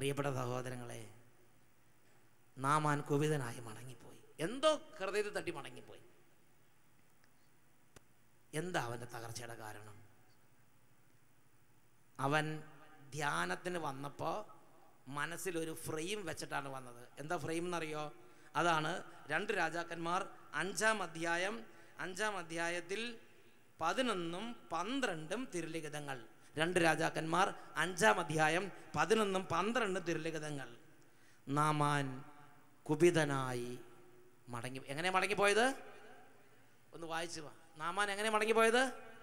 പ്രിയപ്പെട്ട സഹോദരങ്ങളെ നാമാൻ കുപിതനായി മടങ്ങിപ്പോയി എന്തോ ഹൃദയത്തിൽ തട്ടി മടങ്ങിപ്പോയി എന്താ അവൻ്റെ തകർച്ചയുടെ കാരണം അവൻ ധ്യാനത്തിന് വന്നപ്പോൾ മനസ്സിലൊരു ഫ്രെയിം വെച്ചിട്ടാണ് വന്നത് എന്താ ഫ്രെയിം എന്നറിയോ അതാണ് രണ്ട് രാജാക്കന്മാർ അഞ്ചാം അധ്യായം അഞ്ചാം അധ്യായത്തിൽ പതിനൊന്നും പന്ത്രണ്ടും തിരുലിഖിതങ്ങൾ രണ്ട് രാജാക്കന്മാർ അഞ്ചാം അധ്യായം പതിനൊന്നും പന്ത്രണ്ടും തിരുലിഖിതങ്ങൾ നാമാൻ കുപിതനായി മടങ്ങി എങ്ങനെ മടങ്ങിപ്പോയത് ഒന്ന് വായിച്ചു വാ നാമാൻ എങ്ങനെ മടങ്ങിപ്പോയത്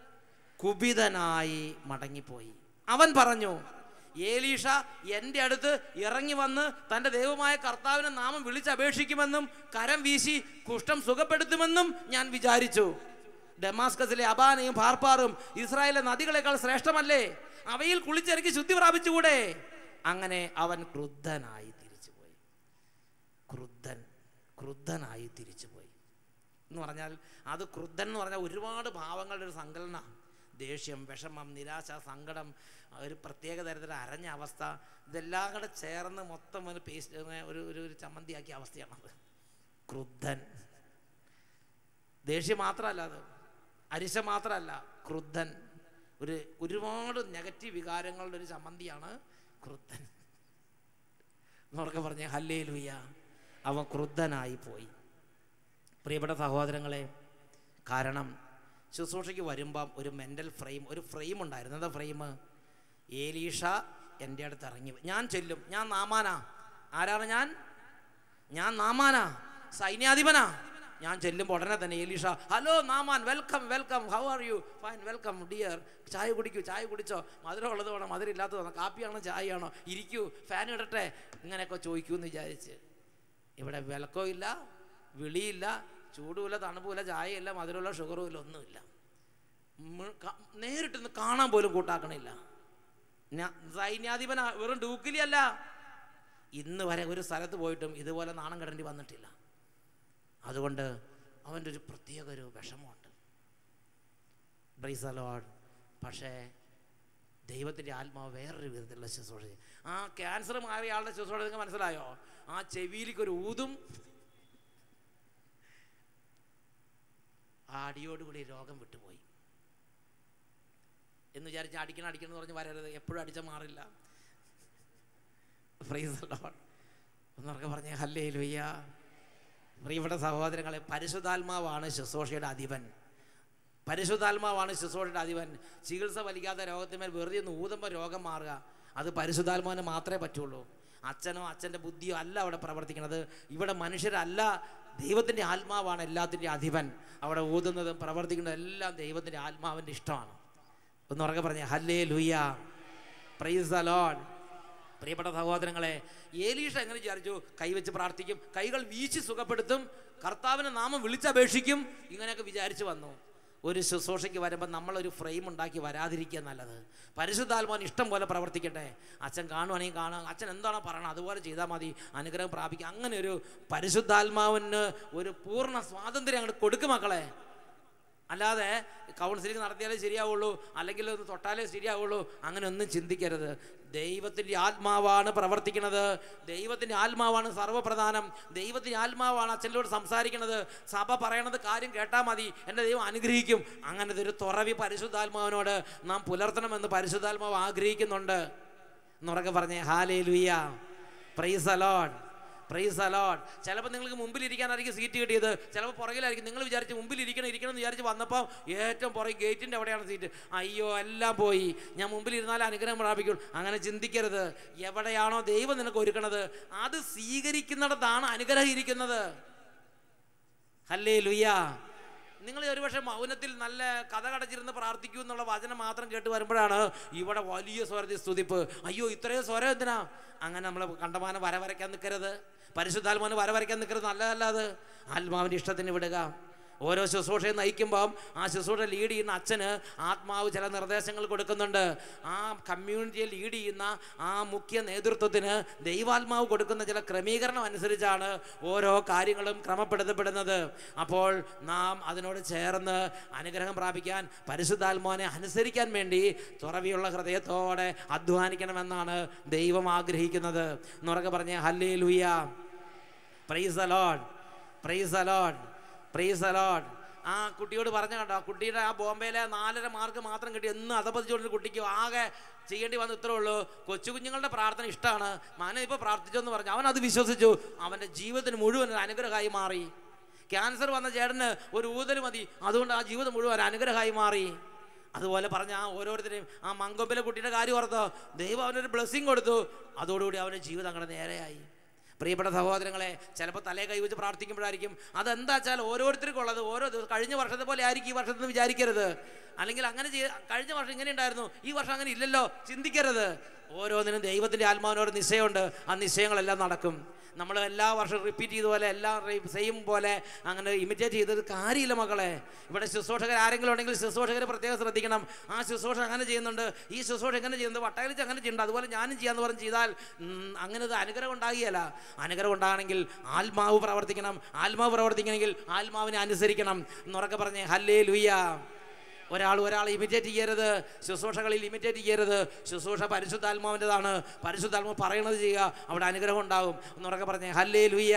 കുപിതനായി മടങ്ങിപ്പോയി അവൻ പറഞ്ഞു ഏലീഷ എൻ്റെ അടുത്ത് ഇറങ്ങി വന്ന് തൻ്റെ ദൈവമായ കർത്താവിനെ നാമം വിളിച്ചപേക്ഷിക്കുമെന്നും കരം വീശി കുഷ്ഠം സുഖപ്പെടുത്തുമെന്നും ഞാൻ വിചാരിച്ചു ഡെമാസ്കസിലെ അബാനയും ഭാർപ്പാറും ഇസ്രായേലിലെ നദികളെക്കാൾ ശ്രേഷ്ഠമല്ലേ അവയിൽ കുളിച്ചിറക്കി ശുദ്ധി പ്രാപിച്ചുകൂടെ അങ്ങനെ അവൻ ക്രുദ്ധനായി തിരിച്ചുപോയി ക്രുദ്ധൻ ക്രുദ്ധനായി തിരിച്ചുപോയി എന്ന് പറഞ്ഞാൽ അത് ക്രുദ്ധൻ എന്ന് പറഞ്ഞാൽ ഒരുപാട് ഭാവങ്ങളുടെ ഒരു സങ്കലനമാണ് ദേഷ്യം വിഷമം നിരാശ സങ്കടം ഒരു പ്രത്യേക തരത്തിലുള്ള അരഞ്ഞ അവസ്ഥ ഇതെല്ലാം കൂടെ ചേർന്ന് മൊത്തം ഒരു പേസ്റ്റ് ഒരു ഒരു ഒരു ചമ്മന്തിയാക്കിയ അവസ്ഥയാണത് ക്രുദ്ധൻ ദേഷ്യം മാത്രമല്ല അത് അരിശ മാത്രമല്ല ക്രുദ്ധൻ ഒരു ഒരുപാട് നെഗറ്റീവ് വികാരങ്ങളുടെ ഒരു ചമ്മന്തിയാണ് ക്രുദ്ധൻ എന്നൊക്കെ പറഞ്ഞ ഹല്ലേ ലുയ്യ അവൻ ക്രുദ്ധനായി പോയി പ്രിയപ്പെട്ട സഹോദരങ്ങളെ കാരണം ശുശ്രൂഷയ്ക്ക് വരുമ്പം ഒരു മെൻ്റൽ ഫ്രെയിം ഒരു ഫ്രെയിം ഉണ്ടായിരുന്നു എന്താ ഫ്രെയിം ഏലീഷ എൻ്റെ അടുത്ത് ഇറങ്ങി ഞാൻ ചെല്ലും ഞാൻ നാമാനാ ആരാണ് ഞാൻ ഞാൻ നാമാനാ സൈന്യാധിപനാ ഞാൻ ചെല്ലുമ്പോൾ ഉടനെ തന്നെ Elisha hello Naaman welcome welcome how are you fine welcome dear ചായ കുടിക്കൂ ചായ കുടിച്ചോ മധുരം ഉള്ളത് വേണം മധുരം ഇല്ലാത്തത് വേണം കാപ്പിയാണോ ചായയാണോ ഇരിക്കൂ ഫാൻ ഇടട്ടെ ഇങ്ങനെയൊക്കെ ചോദിക്കൂ എന്ന് വിചാരിച്ച് ഇവിടെ വിലക്കോ ഇല്ല വിളിയില്ല ചൂടുമില്ല തണുപ്പുമില്ല ചായയില്ല മധുരമില്ല ഷുഗറും ഇല്ല ഒന്നുമില്ല മ്- ക- നേരിട്ടൊന്ന് കാണാൻ പോലും കൂട്ടാക്കണില്ല ഞാ- സൈന്യാധിപന വെറും ഡൂക്കിലി അല്ല ഇന്ന് വരെ ഒരു സ്ഥലത്ത് പോയിട്ടും ഇതുപോലെ നാണം കടേണ്ടി വന്നിട്ടില്ല അതുകൊണ്ട് അവൻ്റെ ഒരു പ്രത്യേക ഒരു വിഷമമുണ്ട് ബ്രൈസ് ലോഡ് പക്ഷേ ദൈവത്തിൻ്റെ ആത്മാവ് വേറൊരു വിധത്തിലുള്ള ശുശ്രൂഷ ചെയ്യും. ആ ക്യാൻസർ മാറിയ ആളുടെ ശുശ്രൂഷ നിങ്ങൾക്ക് മനസ്സിലായോ ആ ചെവിയിലേക്ക് ഒരു ഊതും ആ അടിയോടുകൂടി രോഗം വിട്ടുപോയി എന്ന് വിചാരിച്ച് അടിക്കണം അടിക്കണം എന്ന് പറഞ്ഞ് വരരുത് എപ്പോഴും അടിച്ചാൽ മാറില്ല ഫ്രീസ് എന്നൊക്കെ പറഞ്ഞ ഹല്ലേ ലുയ്യ പ്രിയപ്പെട്ട സഹോദരങ്ങളെ പരിശുദ്ധാത്മാവാണ് ശുശ്രൂഷയുടെ അധിപൻ പരിശുദ്ധാത്മാവാണ് ശുശ്രൂഷയുടെ അധിപൻ ചികിത്സ വലിക്കാത്ത രോഗത്തിന്മേൽ വെറുതെ ഒന്ന് ഊതുമ്പോൾ രോഗം മാറുക അത് പരിശുദ്ധാത്മാവിന് മാത്രമേ പറ്റുള്ളൂ അച്ഛനോ അച്ഛൻ്റെ ബുദ്ധിയോ അല്ല അവിടെ പ്രവർത്തിക്കുന്നത് ഇവിടെ മനുഷ്യരല്ല ദൈവത്തിൻ്റെ ആത്മാവാണ് എല്ലാത്തിൻ്റെ അധിപൻ അവിടെ ഊതുന്നതും പ്രവർത്തിക്കുന്നതും എല്ലാം ദൈവത്തിൻ്റെ ആത്മാവിൻ്റെ ഇഷ്ടമാണ് ഒന്ന് ഉറക്കെ പറഞ്ഞേ ഹല്ലേ ലുയ്യ പ്രൈസ് അലോൺ പ്രിയപ്പെട്ട സഹോദരങ്ങളെ ഏലീഷ എങ്ങനെ വിചാരിച്ചു കൈവച്ച് പ്രാർത്ഥിക്കും കൈകൾ വീശി സുഖപ്പെടുത്തും കർത്താവിനെ നാമം വിളിച്ചപേക്ഷിക്കും ഇങ്ങനെയൊക്കെ വിചാരിച്ചു വന്നു ഒരു ശുശ്രൂഷയ്ക്ക് വരുമ്പോൾ നമ്മളൊരു ഫ്രെയിം ഉണ്ടാക്കി വരാതിരിക്കുക നല്ലത് പരിശുദ്ധാത്മാവിന് ഇഷ്ടം പോലെ പ്രവർത്തിക്കട്ടെ അച്ഛൻ കാണുവാണെങ്കിൽ കാണാം അച്ഛൻ എന്താണോ പറയണത് അതുപോലെ ചെയ്താൽ മതി അനുഗ്രഹം പ്രാപിക്കുക അങ്ങനെ ഒരു പരിശുദ്ധാത്മാവിന് ഒരു പൂർണ്ണ സ്വാതന്ത്ര്യം അങ്ങോട്ട് കൊടുക്കും മക്കളെ അല്ലാതെ കൗൺസിലിംഗ് നടത്തിയാലേ ശരിയാവുള്ളൂ അല്ലെങ്കിൽ ഒന്ന് തൊട്ടാലേ ശരിയാവുള്ളൂ അങ്ങനെ ഒന്നും ചിന്തിക്കരുത് ദൈവത്തിൻ്റെ ആത്മാവാണ് പ്രവർത്തിക്കുന്നത് ദൈവത്തിൻ്റെ ആത്മാവാണ് സർവ്വപ്രധാനം ദൈവത്തിൻ്റെ ആത്മാവാണ് അച്ഛനോട് സംസാരിക്കുന്നത് സഭ പറയണത് കാര്യം കേട്ടാൽ മതി എൻ്റെ ദൈവം അനുഗ്രഹിക്കും അങ്ങനത്തെ ഒരു തുറവി പരിശുദ്ധാത്മാവിനോട് നാം പുലർത്തണമെന്ന് പരിശുദ്ധാത്മാവ് ആഗ്രഹിക്കുന്നുണ്ട് എന്നുറക്കെ പറഞ്ഞേ ഹാലേ ലുയ്യ പ്രൈസ് അലോഡ് പ്രൈസ് അലോഡ് ചിലപ്പോൾ നിങ്ങൾക്ക് മുമ്പിൽ ഇരിക്കാനായിരിക്കും സീറ്റ് കിട്ടിയത് ചിലപ്പോൾ പുറകിലായിരിക്കും നിങ്ങൾ വിചാരിച്ച് മുമ്പിൽ ഇരിക്കണം ഇരിക്കണം എന്ന് വിചാരിച്ച് വന്നപ്പോൾ ഏറ്റവും പുറകെ ഗേറ്റിൻ്റെ അവിടെയാണ് സീറ്റ് അയ്യോ എല്ലാം പോയി ഞാൻ മുമ്പിൽ ഇരുന്നാലും അനുഗ്രഹം പ്രാപിക്കും അങ്ങനെ ചിന്തിക്കരുത് എവിടെയാണോ ദൈവം നിനക്ക് ഒരുക്കണത് അത് സ്വീകരിക്കുന്നിടത്താണ് അനുഗ്രഹം ഇരിക്കുന്നത് ഹല്ലേ ലുയ്യ നിങ്ങൾ ഒരുപക്ഷെ മൗനത്തിൽ നല്ല കഥ കടച്ചിരുന്ന് പ്രാർത്ഥിക്കൂ എന്നുള്ള വചനം മാത്രം കേട്ട് വരുമ്പോഴാണ് ഇവിടെ വലിയ സ്വരത്തിൽ സ്തുതിപ്പ് അയ്യോ ഇത്രയും സ്വരം എന്തിനാ അങ്ങനെ നമ്മൾ കണ്ടമാനം വര വരയ്ക്കാൻ നിൽക്കരുത് പരിശുദ്ധാത്മാവിന് വര വരയ്ക്കാൻ നിൽക്കരുത് നല്ലതല്ല അത് ആത്മാവിൻ്റെ ഇഷ്ടത്തിന് വിടുക ഓരോ ശുശ്രൂഷയെ നയിക്കുമ്പം ആ ശുശ്രൂഷ ലീഡ് ചെയ്യുന്ന അച്ഛന് ആത്മാവ് ചില നിർദ്ദേശങ്ങൾ കൊടുക്കുന്നുണ്ട് ആ കമ്മ്യൂണിറ്റിയെ ലീഡ് ചെയ്യുന്ന ആ മുഖ്യ നേതൃത്വത്തിന് ദൈവാത്മാവ് കൊടുക്കുന്ന ചില ക്രമീകരണം അനുസരിച്ചാണ് ഓരോ കാര്യങ്ങളും ക്രമപ്പെടുത്തപ്പെടുന്നത് അപ്പോൾ നാം അതിനോട് ചേർന്ന് അനുഗ്രഹം പ്രാപിക്കാൻ പരിശുദ്ധാത്മാവിനെ അനുസരിക്കാൻ വേണ്ടി തുറവിയുള്ള ഹൃദയത്തോടെ അധ്വാനിക്കണമെന്നാണ് ദൈവം ആഗ്രഹിക്കുന്നത് എന്നുറക്കെ പറഞ്ഞേ hallelujah praise the Lord praise the Lord praise the Lord ആ കുട്ടിയോട് പറഞ്ഞ കണ്ടോ ആ കുട്ടിയുടെ ആ ബോംബെയിലെ നാലര മാർക്ക് മാത്രം കിട്ടി എന്ന് അതപതിച്ചുകൊണ്ടൊരു കുട്ടിക്ക് ആകെ ചെയ്യേണ്ടി വന്ന ഇത്രേ ഉള്ളൂ കൊച്ചു കുഞ്ഞുങ്ങളുടെ പ്രാർത്ഥന ഇഷ്ടമാണ് മാന ഇപ്പോൾ പ്രാർത്ഥിച്ചെന്ന് പറഞ്ഞു അവൻ അത് വിശ്വസിച്ചു അവൻ്റെ ജീവിതത്തിന് മുഴുവൻ ഒരു അനുഗ്രഹമായി മാറി ക്യാൻസർ വന്ന ചേട്ടന് ഒരു ഊതൽ മതി അതുകൊണ്ട് ആ ജീവിതം മുഴുവൻ ഒരു അനുഗ്രഹമായി മാറി അതുപോലെ പറഞ്ഞ ആ ഓരോരുത്തരെയും ആ മങ്കൊമ്പിലെ കുട്ടിയുടെ കാര്യം ഓർത്തോ ദൈവം അവനൊരു ബ്ലെസ്സിങ് കൊടുത്തു അതോടുകൂടി അവൻ്റെ ജീവിതം അങ്ങനെ നേരെയായി പ്രിയപ്പെട്ട സഹോദരങ്ങളെ ചിലപ്പോൾ തലേ കൈവച്ച് പ്രാർത്ഥിക്കുമ്പോഴായിരിക്കും അതെന്താ വെച്ചാൽ ഓരോരുത്തർക്കും ഉള്ളത് ഓരോ ദിവസം കഴിഞ്ഞ വർഷത്തെ പോലെ ആയിരിക്കും ഈ വർഷത്തിൽ വിചാരിക്കരുത് അല്ലെങ്കിൽ അങ്ങനെ ചെയ്യ കഴിഞ്ഞ വർഷം ഇങ്ങനെ ഉണ്ടായിരുന്നു ഈ വർഷം അങ്ങനെ ഇല്ലല്ലോ ചിന്തിക്കരുത് ഓരോന്നിനും ദൈവത്തിൻ്റെ ആത്മാവിനോട് നിശ്ചയമുണ്ട് ആ നിശ്ചയങ്ങളെല്ലാം നടക്കും നമ്മൾ എല്ലാ വർഷവും റിപ്പീറ്റ് ചെയ്ത പോലെ എല്ലാം സെയിം പോലെ അങ്ങനെ ഇമിറ്റേറ്റ് ചെയ്തത് കാര്യമില്ല മക്കളെ ഇവിടെ ശുശ്രൂഷകർ ആരെങ്കിലും ഉണ്ടെങ്കിൽ ശുശ്രൂഷകർ പ്രത്യേകം ശ്രദ്ധിക്കണം ആ ശുശ്രൂഷ അങ്ങനെ ചെയ്യുന്നുണ്ട് ഈ ശുശ്രൂഷ എങ്ങനെ ചെയ്യുന്നത് വട്ടകരിച്ച് അങ്ങനെ ചെയ്യുന്നുണ്ട് അതുപോലെ ഞാനും ചെയ്യാന്ന് പറഞ്ഞ് ചെയ്താൽ ഉം, അങ്ങനെ ഇത് അനുഗ്രഹം ഉണ്ടാകുകയല്ല അനുഗ്രഹം ഉണ്ടാകണമെങ്കിൽ ആത്മാവ് പ്രവർത്തിക്കണം ആത്മാവ് പ്രവർത്തിക്കണമെങ്കിൽ ആത്മാവിനെ അനുസരിക്കണം എന്നുറക്കെ പറഞ്ഞേ ഹല്ലേ ലുയ്യ ഒരാൾ ഒരാൾ ഇമിറ്റേറ്റ് ചെയ്യരുത് ശുശ്രൂഷകളിൽ ഇമിറ്റേറ്റ് ചെയ്യരുത് ശുശ്രൂഷ പരിശുദ്ധാത്മാവിൻ്റെതാണ് പരിശുദ്ധാത്മാവ് പറയണത് ചെയ്യുക അവിടെ അനുഗ്രഹം ഉണ്ടാകും എന്നുറക്കെ പറഞ്ഞേ ഹല്ലേ ലുയ്യ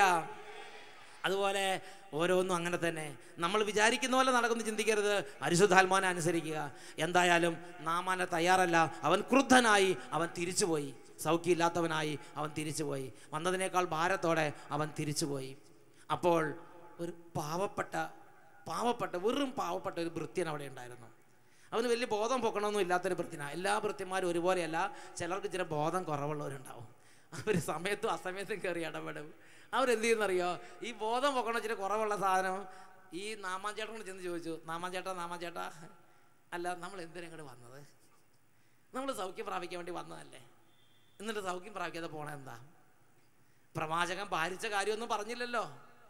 അതുപോലെ ഓരോന്നും അങ്ങനെ തന്നെ നമ്മൾ വിചാരിക്കുന്ന പോലെ നടക്കുന്നു ചിന്തിക്കരുത് പരിശുദ്ധാത്മാവിനെ അനുസരിക്കുക എന്തായാലും നാമാനെ തയ്യാറല്ല അവൻ ക്രുദ്ധനായി അവൻ തിരിച്ചുപോയി സൗഖ്യമില്ലാത്തവനായി അവൻ തിരിച്ചുപോയി വന്നതിനേക്കാൾ ഭാരത്തോടെ അവൻ തിരിച്ചുപോയി അപ്പോൾ ഒരു പാവപ്പെട്ട പാവപ്പെട്ട വെറും പാവപ്പെട്ട ഒരു ഭൃത്യൻ അവിടെ ഉണ്ടായിരുന്നു അവന് വലിയ ബോധം പൊക്കണമൊന്നും ഇല്ലാത്തൊരു ഭൃത്യനാണ് എല്ലാ ഭൃത്യന്മാരും ഒരുപോലെയല്ല ചിലർക്ക് ചില ബോധം കുറവുള്ളവരുണ്ടാവും അവർ സമയത്തും അസമയത്തും കയറി ഇടപെടും അവരെന്ത് ചെയ്യുന്നറിയോ ഈ ബോധം പൊക്കണ ഇച്ചിരി കുറവുള്ള സാധനം ഈ നാമാഞ്ചേട്ടനോട് ചെന്ന് ചോദിച്ചു നാമാഞ്ചേട്ടാ നാമാഞ്ചേട്ടാ അല്ല നമ്മൾ എന്തിനാ ഇങ്ങോട്ട് വന്നത് നമ്മൾ സൗഖ്യം പ്രാപിക്കാൻ വേണ്ടി വന്നതല്ലേ എന്നിട്ട് സൗഖ്യം പ്രാപിക്കാതെ പോണ എന്താ പ്രവാചകൻ ഭാരിച്ച കാര്യമൊന്നും പറഞ്ഞില്ലല്ലോ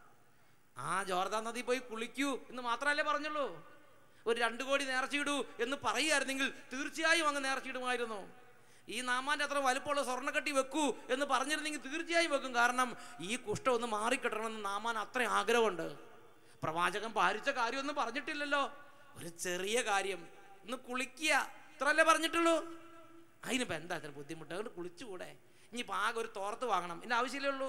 ആ ജോർദാൻ നദി പോയി കുളിക്കൂ എന്ന് മാത്രമല്ലേ പറഞ്ഞുള്ളൂ ഒരു രണ്ടു കോടി നേർച്ചയിടൂ എന്ന് പറയുമായിരുന്നെങ്കിൽ തീർച്ചയായും അങ്ങ് നേർച്ചയിടുമായിരുന്നു ഈ നാമാൻ്റെ അത്ര വലുപ്പമുള്ള സ്വർണ്ണക്കട്ടി വെക്കൂ എന്ന് പറഞ്ഞിരുന്നെങ്കിൽ തീർച്ചയായും വെക്കും കാരണം ഈ കുഷ്ഠം ഒന്ന് മാറിക്കിട്ടണമെന്ന് നാമാൻ അത്ര ആഗ്രഹമുണ്ട് പ്രവാചകൻ പാലിച്ച കാര്യമൊന്നും പറഞ്ഞിട്ടില്ലല്ലോ ഒരു ചെറിയ കാര്യം ഒന്ന് കുളിക്കുക ഇത്രല്ലേ പറഞ്ഞിട്ടുള്ളൂ അതിനിപ്പോൾ എന്താ ഇത്ര ബുദ്ധിമുട്ട് അതുകൊണ്ട് കുളിച്ചുകൂടെ ഇനിയിപ്പോൾ ആകെ ഒരു തോർത്ത് വാങ്ങണം ഇതിൻ്റെ ആവശ്യമല്ലേ ഉള്ളൂ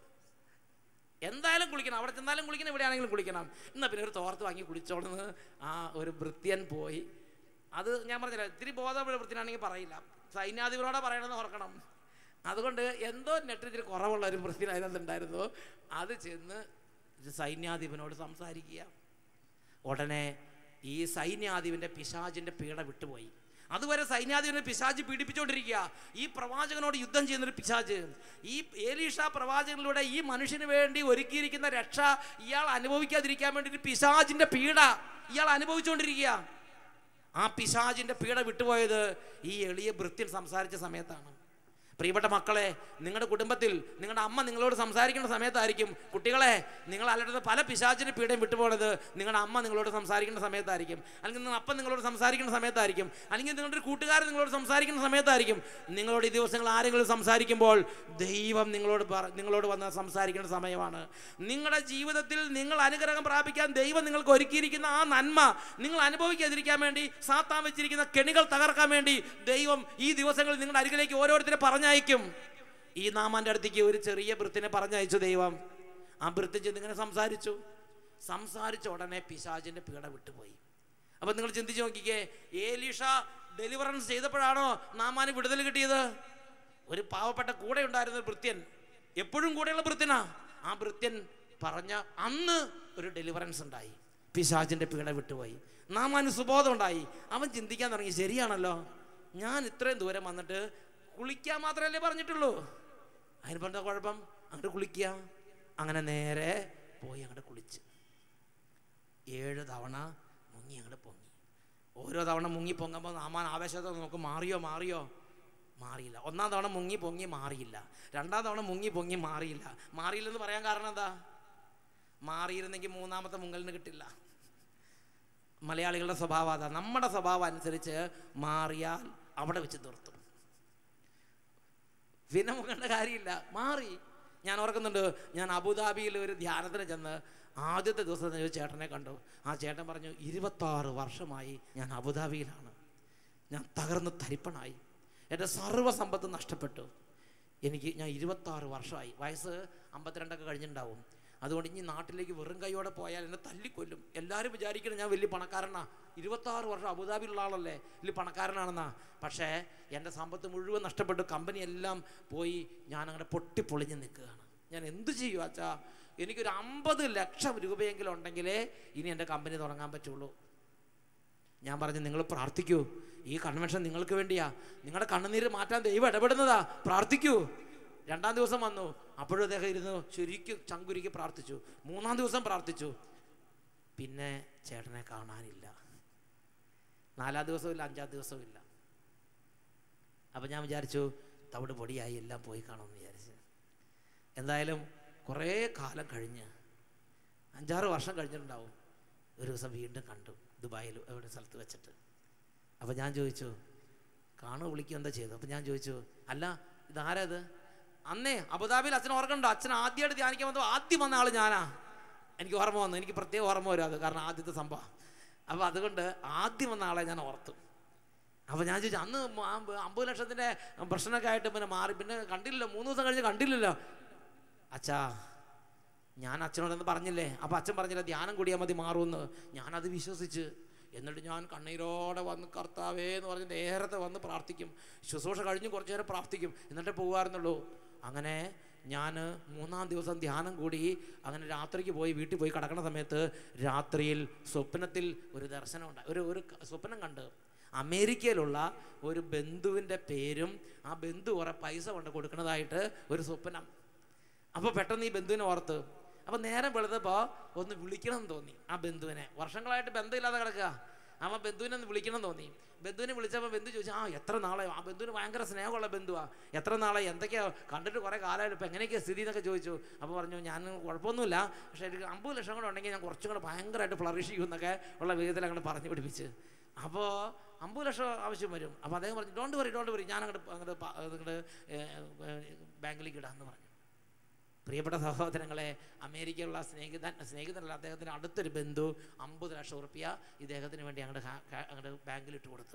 എന്തായാലും കുളിക്കണം അവിടെ ചെന്നാലും കുളിക്കണം എവിടെയാണെങ്കിലും കുളിക്കണം എന്നാൽ പിന്നെ ഒരു തോർത്ത് വാങ്ങി കുളിച്ചോളുന്ന് ആ ഒരു ഭൃത്യൻ പോയി അത് ഞാൻ പറഞ്ഞില്ല ഇത്തിരി ബോധമുള്ള വൃത്തിനാണെങ്കിൽ പറയില്ല സൈന്യാധിപനോടെ പറയണമെന്ന് ഓർക്കണം അതുകൊണ്ട് എന്തോ നെറ്റ് ഇത്തിരി കുറവുള്ള ഒരു വൃത്തിൻ അതിനകത്തുണ്ടായിരുന്നു അത് ചെന്ന് ഇത് സൈന്യാധിപനോട് സംസാരിക്കുക ഉടനെ ഈ സൈന്യാധിപൻ്റെ പിശാചിൻ്റെ പീഡ വിട്ടുപോയി അതുവരെ സൈന്യാധിപനെ പിശാജ് പീഡിപ്പിച്ചുകൊണ്ടിരിക്കുക ഈ പ്രവാചകനോട് യുദ്ധം ചെയ്യുന്നൊരു പിശാജ് ഈ ഏലീഷ പ്രവാചകനിലൂടെ ഈ മനുഷ്യന് വേണ്ടി ഒരുക്കിയിരിക്കുന്ന രക്ഷ ഇയാൾ അനുഭവിക്കാതിരിക്കാൻ വേണ്ടി പിശാജിന്റെ പീഡ ഇയാൾ അനുഭവിച്ചുകൊണ്ടിരിക്കുക ആ പിശാജിന്റെ പീഡ വിട്ടുപോയത് ഈ എളിയ ഭൃത്യൻ സംസാരിച്ച സമയത്താണ് പ്രിയപ്പെട്ട മക്കളെ നിങ്ങളുടെ കുടുംബത്തിൽ നിങ്ങളുടെ അമ്മ നിങ്ങളോട് സംസാരിക്കുന്ന സമയത്തായിരിക്കും കുട്ടികളെ നിങ്ങൾ അലട്ടുന്ന പല പിശാചിന് പീഡയും വിട്ടുപോണത് നിങ്ങളുടെ അമ്മ നിങ്ങളോട് സംസാരിക്കുന്ന സമയത്തായിരിക്കും അല്ലെങ്കിൽ നിങ്ങളുടെ അപ്പൻ നിങ്ങളോട് സംസാരിക്കുന്ന സമയത്തായിരിക്കും അല്ലെങ്കിൽ നിങ്ങളുടെ ഒരു കൂട്ടുകാരൻ നിങ്ങളോട് സംസാരിക്കുന്ന സമയത്തായിരിക്കും നിങ്ങളോട് ഈ ദിവസങ്ങൾ ആരെങ്കിലും സംസാരിക്കുമ്പോൾ ദൈവം നിങ്ങളോട് പറ- നിങ്ങളോട് വന്ന് സംസാരിക്കുന്ന സമയമാണ് നിങ്ങളുടെ ജീവിതത്തിൽ നിങ്ങൾ അനുഗ്രഹം പ്രാപിക്കാൻ ദൈവം നിങ്ങൾക്ക് ഒരുക്കിയിരിക്കുന്ന ആ നന്മ നിങ്ങൾ അനുഭവിക്കാതിരിക്കാൻ വേണ്ടി സാത്താൻ വെച്ചിരിക്കുന്ന കെണികൾ തകർക്കാൻ വേണ്ടി ദൈവം ഈ ദിവസങ്ങളിൽ നിങ്ങളുടെ അരികിലേക്ക് ഓരോരുത്തരെ പറഞ്ഞയക്കും ഈ നാമാന്റെ അടുത്തേക്ക് ഒരു ചെറിയ വൃത്തിനെ പറഞ്ഞയച്ചു ദൈവം ആ വൃത്തി ചെന്ന് ഇങ്ങനെ സംസാരിച്ചു സംസാരിച്ച ഉടനെ പിശാചിന്റെ പീഡ വിട്ടുപോയി അപ്പൊ നിങ്ങൾ ചിന്തിച്ചു നോക്കിക്കേ ഏലീഷ ഡെലിവറൻസ് ചെയ്തപ്പോഴാണോ നാമാന് വിടുതൽ കിട്ടിയത് ഒരു പാവപ്പെട്ട കൂടെ ഉണ്ടായിരുന്ന ഒരു ഭൃത്യൻ എപ്പോഴും കൂടെയുള്ള ഭൃത്യനാ ആ ഭൃത്യൻ പറഞ്ഞ അന്ന് ഒരു ഡെലിവറൻസ് ഉണ്ടായി പിശാചിന്റെ പീഡ വിട്ടുപോയി നാമാന് സുബോധം ഉണ്ടായി അവൻ ചിന്തിക്കാൻ തുടങ്ങി ശരിയാണല്ലോ ഞാൻ ഇത്രയും ദൂരം വന്നിട്ട് കുളിക്കാൻ മാത്രമല്ലേ പറഞ്ഞിട്ടുള്ളൂ അതിന് പറഞ്ഞ കുഴപ്പം അങ്ങോട്ട് കുളിക്കുക അങ്ങനെ നേരെ പോയി അങ്ങോട്ട് കുളിച്ച് ഏഴ് തവണ മുങ്ങി അങ്ങോട്ട് പൊങ്ങി ഓരോ തവണ മുങ്ങി പൊങ്ങുമ്പോൾ നാമാൻ ആവേശത്തോടെ നോക്കും മാറിയോ മാറിയോ മാറിയില്ല ഒന്നാം തവണ മുങ്ങി പൊങ്ങി മാറിയില്ല രണ്ടാം തവണ മുങ്ങി പൊങ്ങി മാറിയില്ല മാറിയില്ലെന്ന് പറയാൻ കാരണം എന്താ മാറിയിരുന്നെങ്കിൽ മൂന്നാമത്തെ മുങ്ങലിന് കിട്ടില്ല മലയാളികളുടെ സ്വഭാവം അതാ നമ്മുടെ സ്വഭാവം അനുസരിച്ച് മാറിയാൽ അവിടെ വെച്ച് നിർത്തും പിന്നെ മുഖേണ്ട കാര്യമില്ല മാറി ഞാൻ ഓർക്കുന്നുണ്ട് ഞാൻ അബുദാബിയിൽ ഒരു ധ്യാനത്തിന് ചെന്ന് ആദ്യത്തെ ദിവസം ഒരു ചേട്ടനെ കണ്ടു ആ ചേട്ടൻ പറഞ്ഞു ഇരുപത്താറ് വർഷമായി ഞാൻ അബുദാബിയിലാണ് ഞാൻ തകർന്ന് തരിപ്പണായി എൻ്റെ സർവ്വസമ്പത്ത് നഷ്ടപ്പെട്ടു എനിക്ക് ഞാൻ ഇരുപത്താറ് വർഷമായി വയസ്സ് അമ്പത്തിരണ്ടൊക്കെ കഴിഞ്ഞിട്ടുണ്ടാവും അതുകൊണ്ട് ഇനി നാട്ടിലേക്ക് വെറും കൈയോടെ പോയാൽ എന്നെ തല്ലിക്കൊല്ലും എല്ലാവരും വിചാരിക്കണം ഞാൻ വലിയ പണക്കാരനാ ഇരുപത്താറ് വർഷം അബുദാബിയിലുള്ള ആളല്ലേ വലിയ പണക്കാരനാണെന്നാ പക്ഷേ എൻ്റെ സമ്പത്ത് മുഴുവൻ നഷ്ടപ്പെട്ടു കമ്പനി എല്ലാം പോയി ഞാൻ അങ്ങനെ പൊട്ടിപ്പൊളിഞ്ഞ് നിൽക്കുകയാണ് ഞാൻ എന്ത് ചെയ്യും അച്ഛാ എനിക്കൊരു അമ്പത് ലക്ഷം രൂപയെങ്കിലും ഉണ്ടെങ്കിലേ ഇനി എൻ്റെ കമ്പനി തുടങ്ങാൻ പറ്റുള്ളൂ ഞാൻ പറഞ്ഞു നിങ്ങൾ പ്രാർത്ഥിക്കൂ ഈ കൺവെൻഷൻ നിങ്ങൾക്ക് വേണ്ടിയാ നിങ്ങളുടെ കണ്ണുനീര് മാറ്റാൻ ദൈവം ഇടപെടുന്നതാ പ്രാർത്ഥിക്കൂ രണ്ടാം ദിവസം വന്നു അപ്പോഴും അദ്ദേഹം ഇരുന്ന് ശരിക്കും ചങ്കുരുക്കി പ്രാർത്ഥിച്ചു മൂന്നാം ദിവസം പ്രാർത്ഥിച്ചു പിന്നെ ചേട്ടനെ കാണാനില്ല നാലാം ദിവസവും ഇല്ല അഞ്ചാം ദിവസവും ഇല്ല അപ്പം ഞാൻ വിചാരിച്ചു തവിട് പൊടിയായി എല്ലാം പോയി കാണുമെന്ന് വിചാരിച്ചു എന്തായാലും കുറേ കാലം കഴിഞ്ഞ് അഞ്ചാറ് വർഷം കഴിഞ്ഞിട്ടുണ്ടാവും ഒരു ദിവസം വീണ്ടും കണ്ടു ദുബായിൽ എവിടെ സ്ഥലത്ത് വെച്ചിട്ട് അപ്പോൾ ഞാൻ ചോദിച്ചു കാണു വിളിക്കുക എന്താ ചെയ്തു അപ്പോൾ ഞാൻ ചോദിച്ചു അല്ല ഇതാരാ ഇത് അന്നേ അബുദാബിയിൽ അച്ഛൻ ഓർക്കണ്ടോ അച്ഛൻ ആദ്യമായിട്ട് ധ്യാനിക്കാൻ വന്നപ്പോൾ ആദ്യം വന്ന ആൾ ഞാനാ എനിക്ക് ഓർമ്മ വന്നു എനിക്ക് പ്രത്യേക ഓർമ്മ വരും അത് കാരണം ആദ്യത്തെ സംഭവം അപ്പോൾ അതുകൊണ്ട് ആദ്യം വന്ന ആളെ ഞാൻ ഓർത്തു അപ്പോൾ ഞാൻ ചോദിച്ചു അന്ന് മ- ആ അമ്പത് ലക്ഷത്തിൻ്റെ പ്രശ്നമൊക്കെ ആയിട്ട് പിന്നെ മാറി പിന്നെ കണ്ടില്ലല്ലോ മൂന്ന് ദിവസം കഴിഞ്ഞ് കണ്ടില്ലല്ലോ അച്ഛാ ഞാൻ അച്ഛനോടൊന്ന് പറഞ്ഞില്ലേ അപ്പോൾ അച്ഛൻ പറഞ്ഞില്ല ധ്യാനം കൂടിയാൽ മതി മാറുമെന്ന് ഞാനത് വിശ്വസിച്ച് എന്നിട്ട് ഞാൻ കണ്ണീരോടെ വന്ന് കർത്താവേ എന്ന് പറഞ്ഞ് നേരത്തെ വന്ന് പ്രാർത്ഥിക്കും ശുശ്രൂഷ കഴിഞ്ഞ് കുറച്ച് നേരം പ്രാർത്ഥിക്കും എന്നിട്ടേ പോകാറുന്നുള്ളൂ അങ്ങനെ ഞാൻ മൂന്നാം ദിവസം ധ്യാനം കൂടി അങ്ങനെ രാത്രിക്ക് പോയി വീട്ടിൽ പോയി കിടക്കുന്ന സമയത്ത് രാത്രിയിൽ സ്വപ്നത്തിൽ ഒരു ദർശനം ഉണ്ട് ഒരു ഒരു ക- സ്വപ്നം കണ്ട് അമേരിക്കയിലുള്ള ഒരു ബന്ധുവിൻ്റെ പേരും ആ ബന്ധു കുറെ പൈസ കൊണ്ട് കൊടുക്കുന്നതായിട്ട് ഒരു സ്വപ്നം അപ്പോൾ പെട്ടെന്ന് ഈ ബന്ധുവിനെ ഓർത്ത് അപ്പോൾ നേരം വെളുത്തപ്പോൾ ഒന്ന് വിളിക്കണം എന്ന് തോന്നി ആ ബന്ധുവിനെ വർഷങ്ങളായിട്ട് ബന്ധമില്ലാതെ കിടക്കുക അവൻ ബന്ധുവിനെ ഒന്ന് വിളിക്കണം എന്ന് തോന്നി ബന്ധുവിനെ വിളിച്ചപ്പോൾ ബന്ധു ചോദിച്ചു ആ എത്ര നാളെ ആ ബന്ധുവിന് ഭയങ്കര സ്നേഹമുള്ള ബന്ധുവാ എത്ര നാളെ എന്തൊക്കെയാ കണ്ടിട്ട് കുറേ കാലമായിട്ട് ഇപ്പം എങ്ങനെയൊക്കെയാ സ്ഥിതി എന്നൊക്കെ ചോദിച്ചു അപ്പോൾ പറഞ്ഞു ഞാൻ കുഴപ്പമൊന്നുമില്ല പക്ഷേ എനിക്ക് അമ്പത് ലക്ഷം കൂടെ ഉണ്ടെങ്കിൽ ഞാൻ കുറച്ചും കൂടെ ഭയങ്കരമായിട്ട് ഫ്ലറിഷ് ചെയ്യും എന്നൊക്കെ ഉള്ള വിധത്തിൽ അങ്ങനെ പറഞ്ഞു പിടിപ്പിച്ച് അപ്പോൾ അമ്പത് ലക്ഷം ആവശ്യം വരും അപ്പോൾ അദ്ദേഹം പറഞ്ഞു ഡോണ്ട് വറി ഡോണ്ട് വറി ഞാൻ അങ്ങോട്ട് അങ്ങോട്ട് അങ്ങോട്ട് ബാങ്കിലേക്ക് ഇടാമെന്ന് പറഞ്ഞു പ്രിയപ്പെട്ട സഹോദരങ്ങളെ അമേരിക്കയിലുള്ള സ്നേഹിതൻ സ്നേഹിതനല്ല അദ്ദേഹത്തിന് അടുത്തൊരു ബന്ധു അമ്പത് ലക്ഷം ഉറുപ്പ്യ ഇദ്ദേഹത്തിന് വേണ്ടി അങ്ങോട്ട് അങ്ങോട്ട് ബാങ്കിലിട്ട് കൊടുത്തു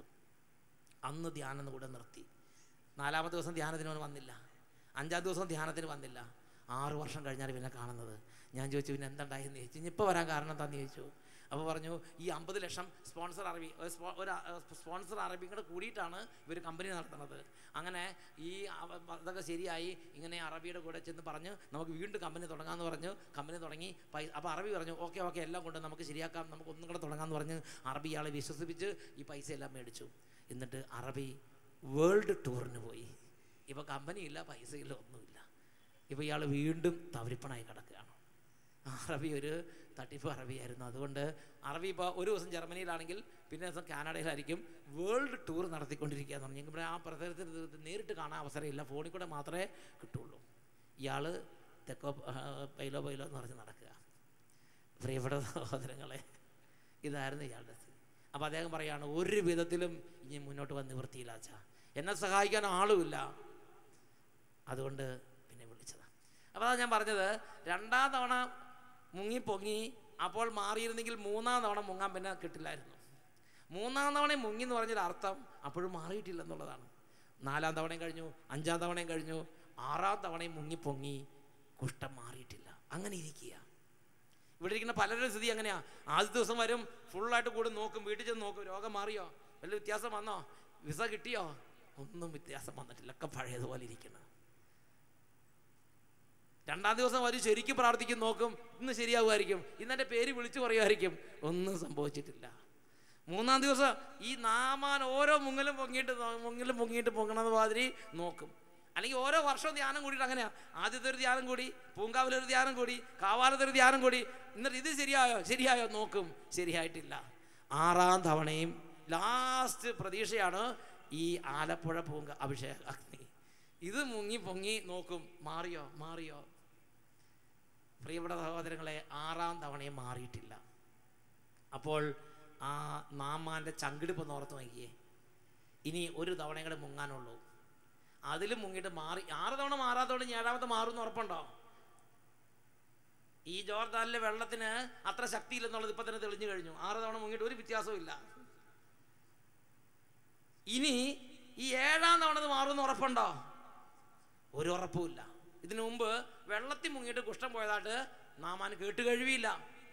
അന്ന് ധ്യാനം കൂടെ നിർത്തി നാലാമത്തെ ദിവസം ധ്യാനത്തിന് അവൻ വന്നില്ല അഞ്ചാം ദിവസം ധ്യാനത്തിന് വന്നില്ല ആറ് വർഷം കഴിഞ്ഞാണ് പിന്നെ കാണുന്നത് ഞാൻ ചോദിച്ചു പിന്നെ എന്തുണ്ടായെന്ന് ചോദിച്ചു ഇനി ഇപ്പോൾ വരാൻ കാരണം എന്താണെന്ന് ചോദിച്ചു അപ്പോൾ പറഞ്ഞു ഈ അമ്പത് ലക്ഷം സ്പോൺസർ അറബി ഒരു സ്പോ- ഒരു സ്പോൺസർ അറബിയും കൂടെ കൂടിയിട്ടാണ് ഇവർ കമ്പനി നടത്തുന്നത് അങ്ങനെ ഈ അവ- അതൊക്കെ ശരിയായി ഇങ്ങനെ അറബിയുടെ കൂടെ ചെന്ന് പറഞ്ഞ് നമുക്ക് വീണ്ടും കമ്പനി തുടങ്ങാമെന്ന് പറഞ്ഞു കമ്പനി തുടങ്ങി പൈ അപ്പോൾ അറബി പറഞ്ഞു ഓക്കെ ഓക്കെ എല്ലാം കൊണ്ട് നമുക്ക് ശരിയാക്കാം നമുക്ക് ഒന്നും കൂടെ തുടങ്ങാമെന്ന് പറഞ്ഞ് അറബി ഇയാളെ വിശ്വസിപ്പിച്ച് ഈ പൈസ എല്ലാം മേടിച്ചു എന്നിട്ട് അറബി വേൾഡ് ടൂറിന് പോയി ഇപ്പോൾ കമ്പനിയില്ല പൈസയില്ല ഒന്നുമില്ല ഇപ്പോൾ ഇയാൾ വീണ്ടും തവരിപ്പണായി കിടക്കുകയാണ് അറബി ഒരു തട്ടിപ്പ് അറബിയായിരുന്നു അതുകൊണ്ട് അറബി ഇപ്പോൾ ഒരു ദിവസം ജർമ്മനിയിലാണെങ്കിൽ പിന്നെ ദിവസം കാനഡയിലായിരിക്കും വേൾഡ് ടൂർ നടത്തിക്കൊണ്ടിരിക്കുക എന്ന് പറഞ്ഞു ഇവിടെ ആ പ്രദേശത്ത് ഇത് നേരിട്ട് കാണാൻ അവസരമില്ല ഫോണിൽ കൂടെ മാത്രമേ കിട്ടുള്ളൂ ഇയാൾ തെക്കോ ആ, പൈലോ പൈലോ എന്ന് പറഞ്ഞ് നടക്കുക പ്രിയപ്പെട്ട സഹോദരങ്ങളെ ഇതായിരുന്നു ഇയാളുടെ സ്ഥിതി അപ്പോൾ അദ്ദേഹം പറയാണ് ഒരു വിധത്തിലും ഇനി മുന്നോട്ട് വന്ന് നിവൃത്തിയില്ല അച്ഛാ എന്നെ സഹായിക്കാൻ ആളുമില്ല അതുകൊണ്ട് പിന്നെ വിളിച്ചതാണ് അപ്പോൾ അതാ ഞാൻ പറഞ്ഞത് രണ്ടാം തവണ മുങ്ങി പൊങ്ങി അപ്പോൾ മാറിയിരുന്നെങ്കിൽ മൂന്നാം തവണ മുങ്ങാൻ പിന്നെ കിട്ടില്ലായിരുന്നു മൂന്നാം തവണയും മുങ്ങി എന്ന് പറഞ്ഞൊരു അർത്ഥം അപ്പോഴും മാറിയിട്ടില്ല എന്നുള്ളതാണ് നാലാം തവണയും കഴിഞ്ഞു അഞ്ചാം തവണയും കഴിഞ്ഞു ആറാം തവണയും മുങ്ങി പൊങ്ങി കുഷ്ഠം മാറിയിട്ടില്ല അങ്ങനെ ഇരിക്കുക ഇവിടെ ഇരിക്കുന്ന പലരുടെ സ്ഥിതി എങ്ങനെയാ ആദ്യ ദിവസം വരും ഫുള്ളായിട്ട് കൂടെ നോക്കും വീട്ടിൽ ചെന്ന് നോക്കും രോഗം മാറിയോ വല്ല വ്യത്യാസം വന്നോ വിസ കിട്ടിയോ ഒന്നും വ്യത്യാസം വന്നിട്ടില്ല ഒക്കെ പഴയതുപോലെ ഇരിക്കണം രണ്ടാം ദിവസം വരും ശരിക്കും പ്രാർത്ഥിക്കും നോക്കും ഇന്ന് ശരിയാവുമായിരിക്കും ഇന്ന് എൻ്റെ പേര് വിളിച്ചു പറയുമായിരിക്കും ഒന്നും സംഭവിച്ചിട്ടില്ല മൂന്നാം ദിവസം ഈ നാമാൻ ഓരോ മുങ്ങലും പൊങ്ങിയിട്ട് നോ- മുങ്ങലും പൊങ്ങിയിട്ട് പൊങ്ങണത് മാതിരി നോക്കും അല്ലെങ്കിൽ ഓരോ വർഷവും ധ്യാനം കൂടിയിട്ട് അങ്ങനെയാ ആദ്യത്തെ ഒരു ധ്യാനം കൂടി പൂങ്കാവിലൊരു ധ്യാനം കൂടി കാവാലത്തൊരു ധ്യാനം കൂടി എന്നിട്ട് ഇത് ശരിയായോ ശരിയായോ നോക്കും ശരിയായിട്ടില്ല ആറാം തവണയും ലാസ്റ്റ് പ്രതീക്ഷയാണ് ഈ ആലപ്പുഴ പൂങ്ക അഭിഷേക അഗ്നി ഇത് മുങ്ങി പൊങ്ങി നോക്കും മാറിയോ മാറിയോ പ്രിയപ്പെട്ട സഹോദരങ്ങളെ ആറാം തവണയും മാറിയിട്ടില്ല അപ്പോൾ ആ നാമാൻ്റെ ചങ്കിടിപ്പ് ഓർത്ത് നോക്കിയേ ഇനി ഒരു തവണയും കൂടെ മുങ്ങാനുള്ളൂ അതിലും മുങ്ങിയിട്ട് മാറി ആറ് തവണ മാറാത്തോണ്ട് ഇനി ഏഴാമത്തെ മാറുമെന്ന് ഉറപ്പുണ്ടോ ഈ ജോർദാനിലെ വെള്ളത്തിന് അത്ര ശക്തിയില്ലെന്നുള്ളത് ഇപ്പൊ തന്നെ തെളിഞ്ഞു കഴിഞ്ഞു ആറ് തവണ മുങ്ങിയിട്ട് ഒരു വ്യത്യാസവും ഇല്ല ഇനി ഈ ഏഴാം തവണ ഇത് മാറുമെന്ന് ഉറപ്പുണ്ടോ ഒരു ഉറപ്പുമില്ല ഇതിനു മുമ്പ് വെള്ളത്തിൽ മുങ്ങിയിട്ട് കുഷ്ഠം പോയതായിട്ട് നാമാൻ കേട്ട് കഴിവിയില്ല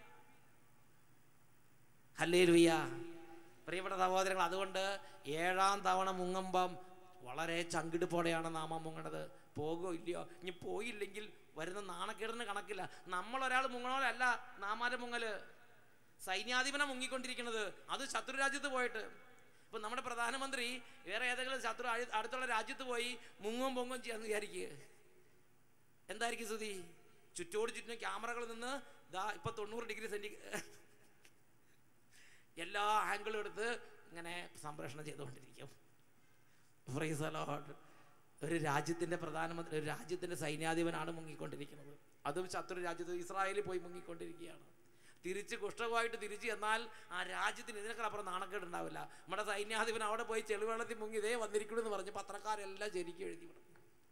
ഹല്ലേ ലുയ്യ പ്രിയപ്പെട്ട സഹോദരങ്ങൾ അതുകൊണ്ട് ഏഴാം തവണ മുങ്ങുമ്പം വളരെ ചങ്കിടിപ്പോടെയാണ് നാമം മുങ്ങണത് പോകുമോ ഇല്ലയോ ഇനി പോയില്ലെങ്കിൽ വരുന്ന നാണക്കേടിന് കണക്കില്ല നമ്മൾ ഒരാൾ മുങ്ങണോരല്ല നാമാരെ മുങ്ങല് സൈന്യാധിപനെ മുങ്ങിക്കൊണ്ടിരിക്കുന്നത് അത് ശത്രു രാജ്യത്ത് പോയിട്ട് ഇപ്പൊ നമ്മുടെ പ്രധാനമന്ത്രി വേറെ ഏതെങ്കിലും ശത്രു അഴി- അടുത്തുള്ള രാജ്യത്ത് പോയി മുങ്ങും പൊങ്ങും ചെയ്യാന്ന് വിചാരിക്കുക എന്തായിരിക്കും സ്തുതി ചുറ്റോട് ചുറ്റിനും ക്യാമറകൾ നിന്ന് ദാ ഇപ്പൊ തൊണ്ണൂറ് ഡിഗ്രി സെന്റി എല്ലാ ആംഗിളും എടുത്ത് ഇങ്ങനെ സംപ്രേഷണം ചെയ്തുകൊണ്ടിരിക്കും Praise the Lord. ഒരു രാജ്യത്തിന്റെ പ്രധാനമന്ത്രി ഒരു രാജ്യത്തിന്റെ സൈന്യാധിപനാണ് മുങ്ങിക്കൊണ്ടിരിക്കുന്നത് അതും ശത്രു രാജ്യത്ത് ഇസ്രായേലിൽ പോയി മുങ്ങിക്കൊണ്ടിരിക്കുകയാണ് തിരിച്ച് കുഷ്ഠവുമായിട്ട് തിരിച്ച് എന്നാൽ ആ രാജ്യത്തിന് ഇതിനേക്കാളപ്പുറം നാണക്കേടുണ്ടാവില്ല നമ്മുടെ സൈന്യാധിപൻ അവിടെ പോയി ചെളിവെള്ളത്തിൽ മുങ്ങി ഇതേ വന്നിരിക്കണമെന്ന് പറഞ്ഞ് പത്രക്കാരെല്ലാം ശരിക്കും എഴുതി വിടും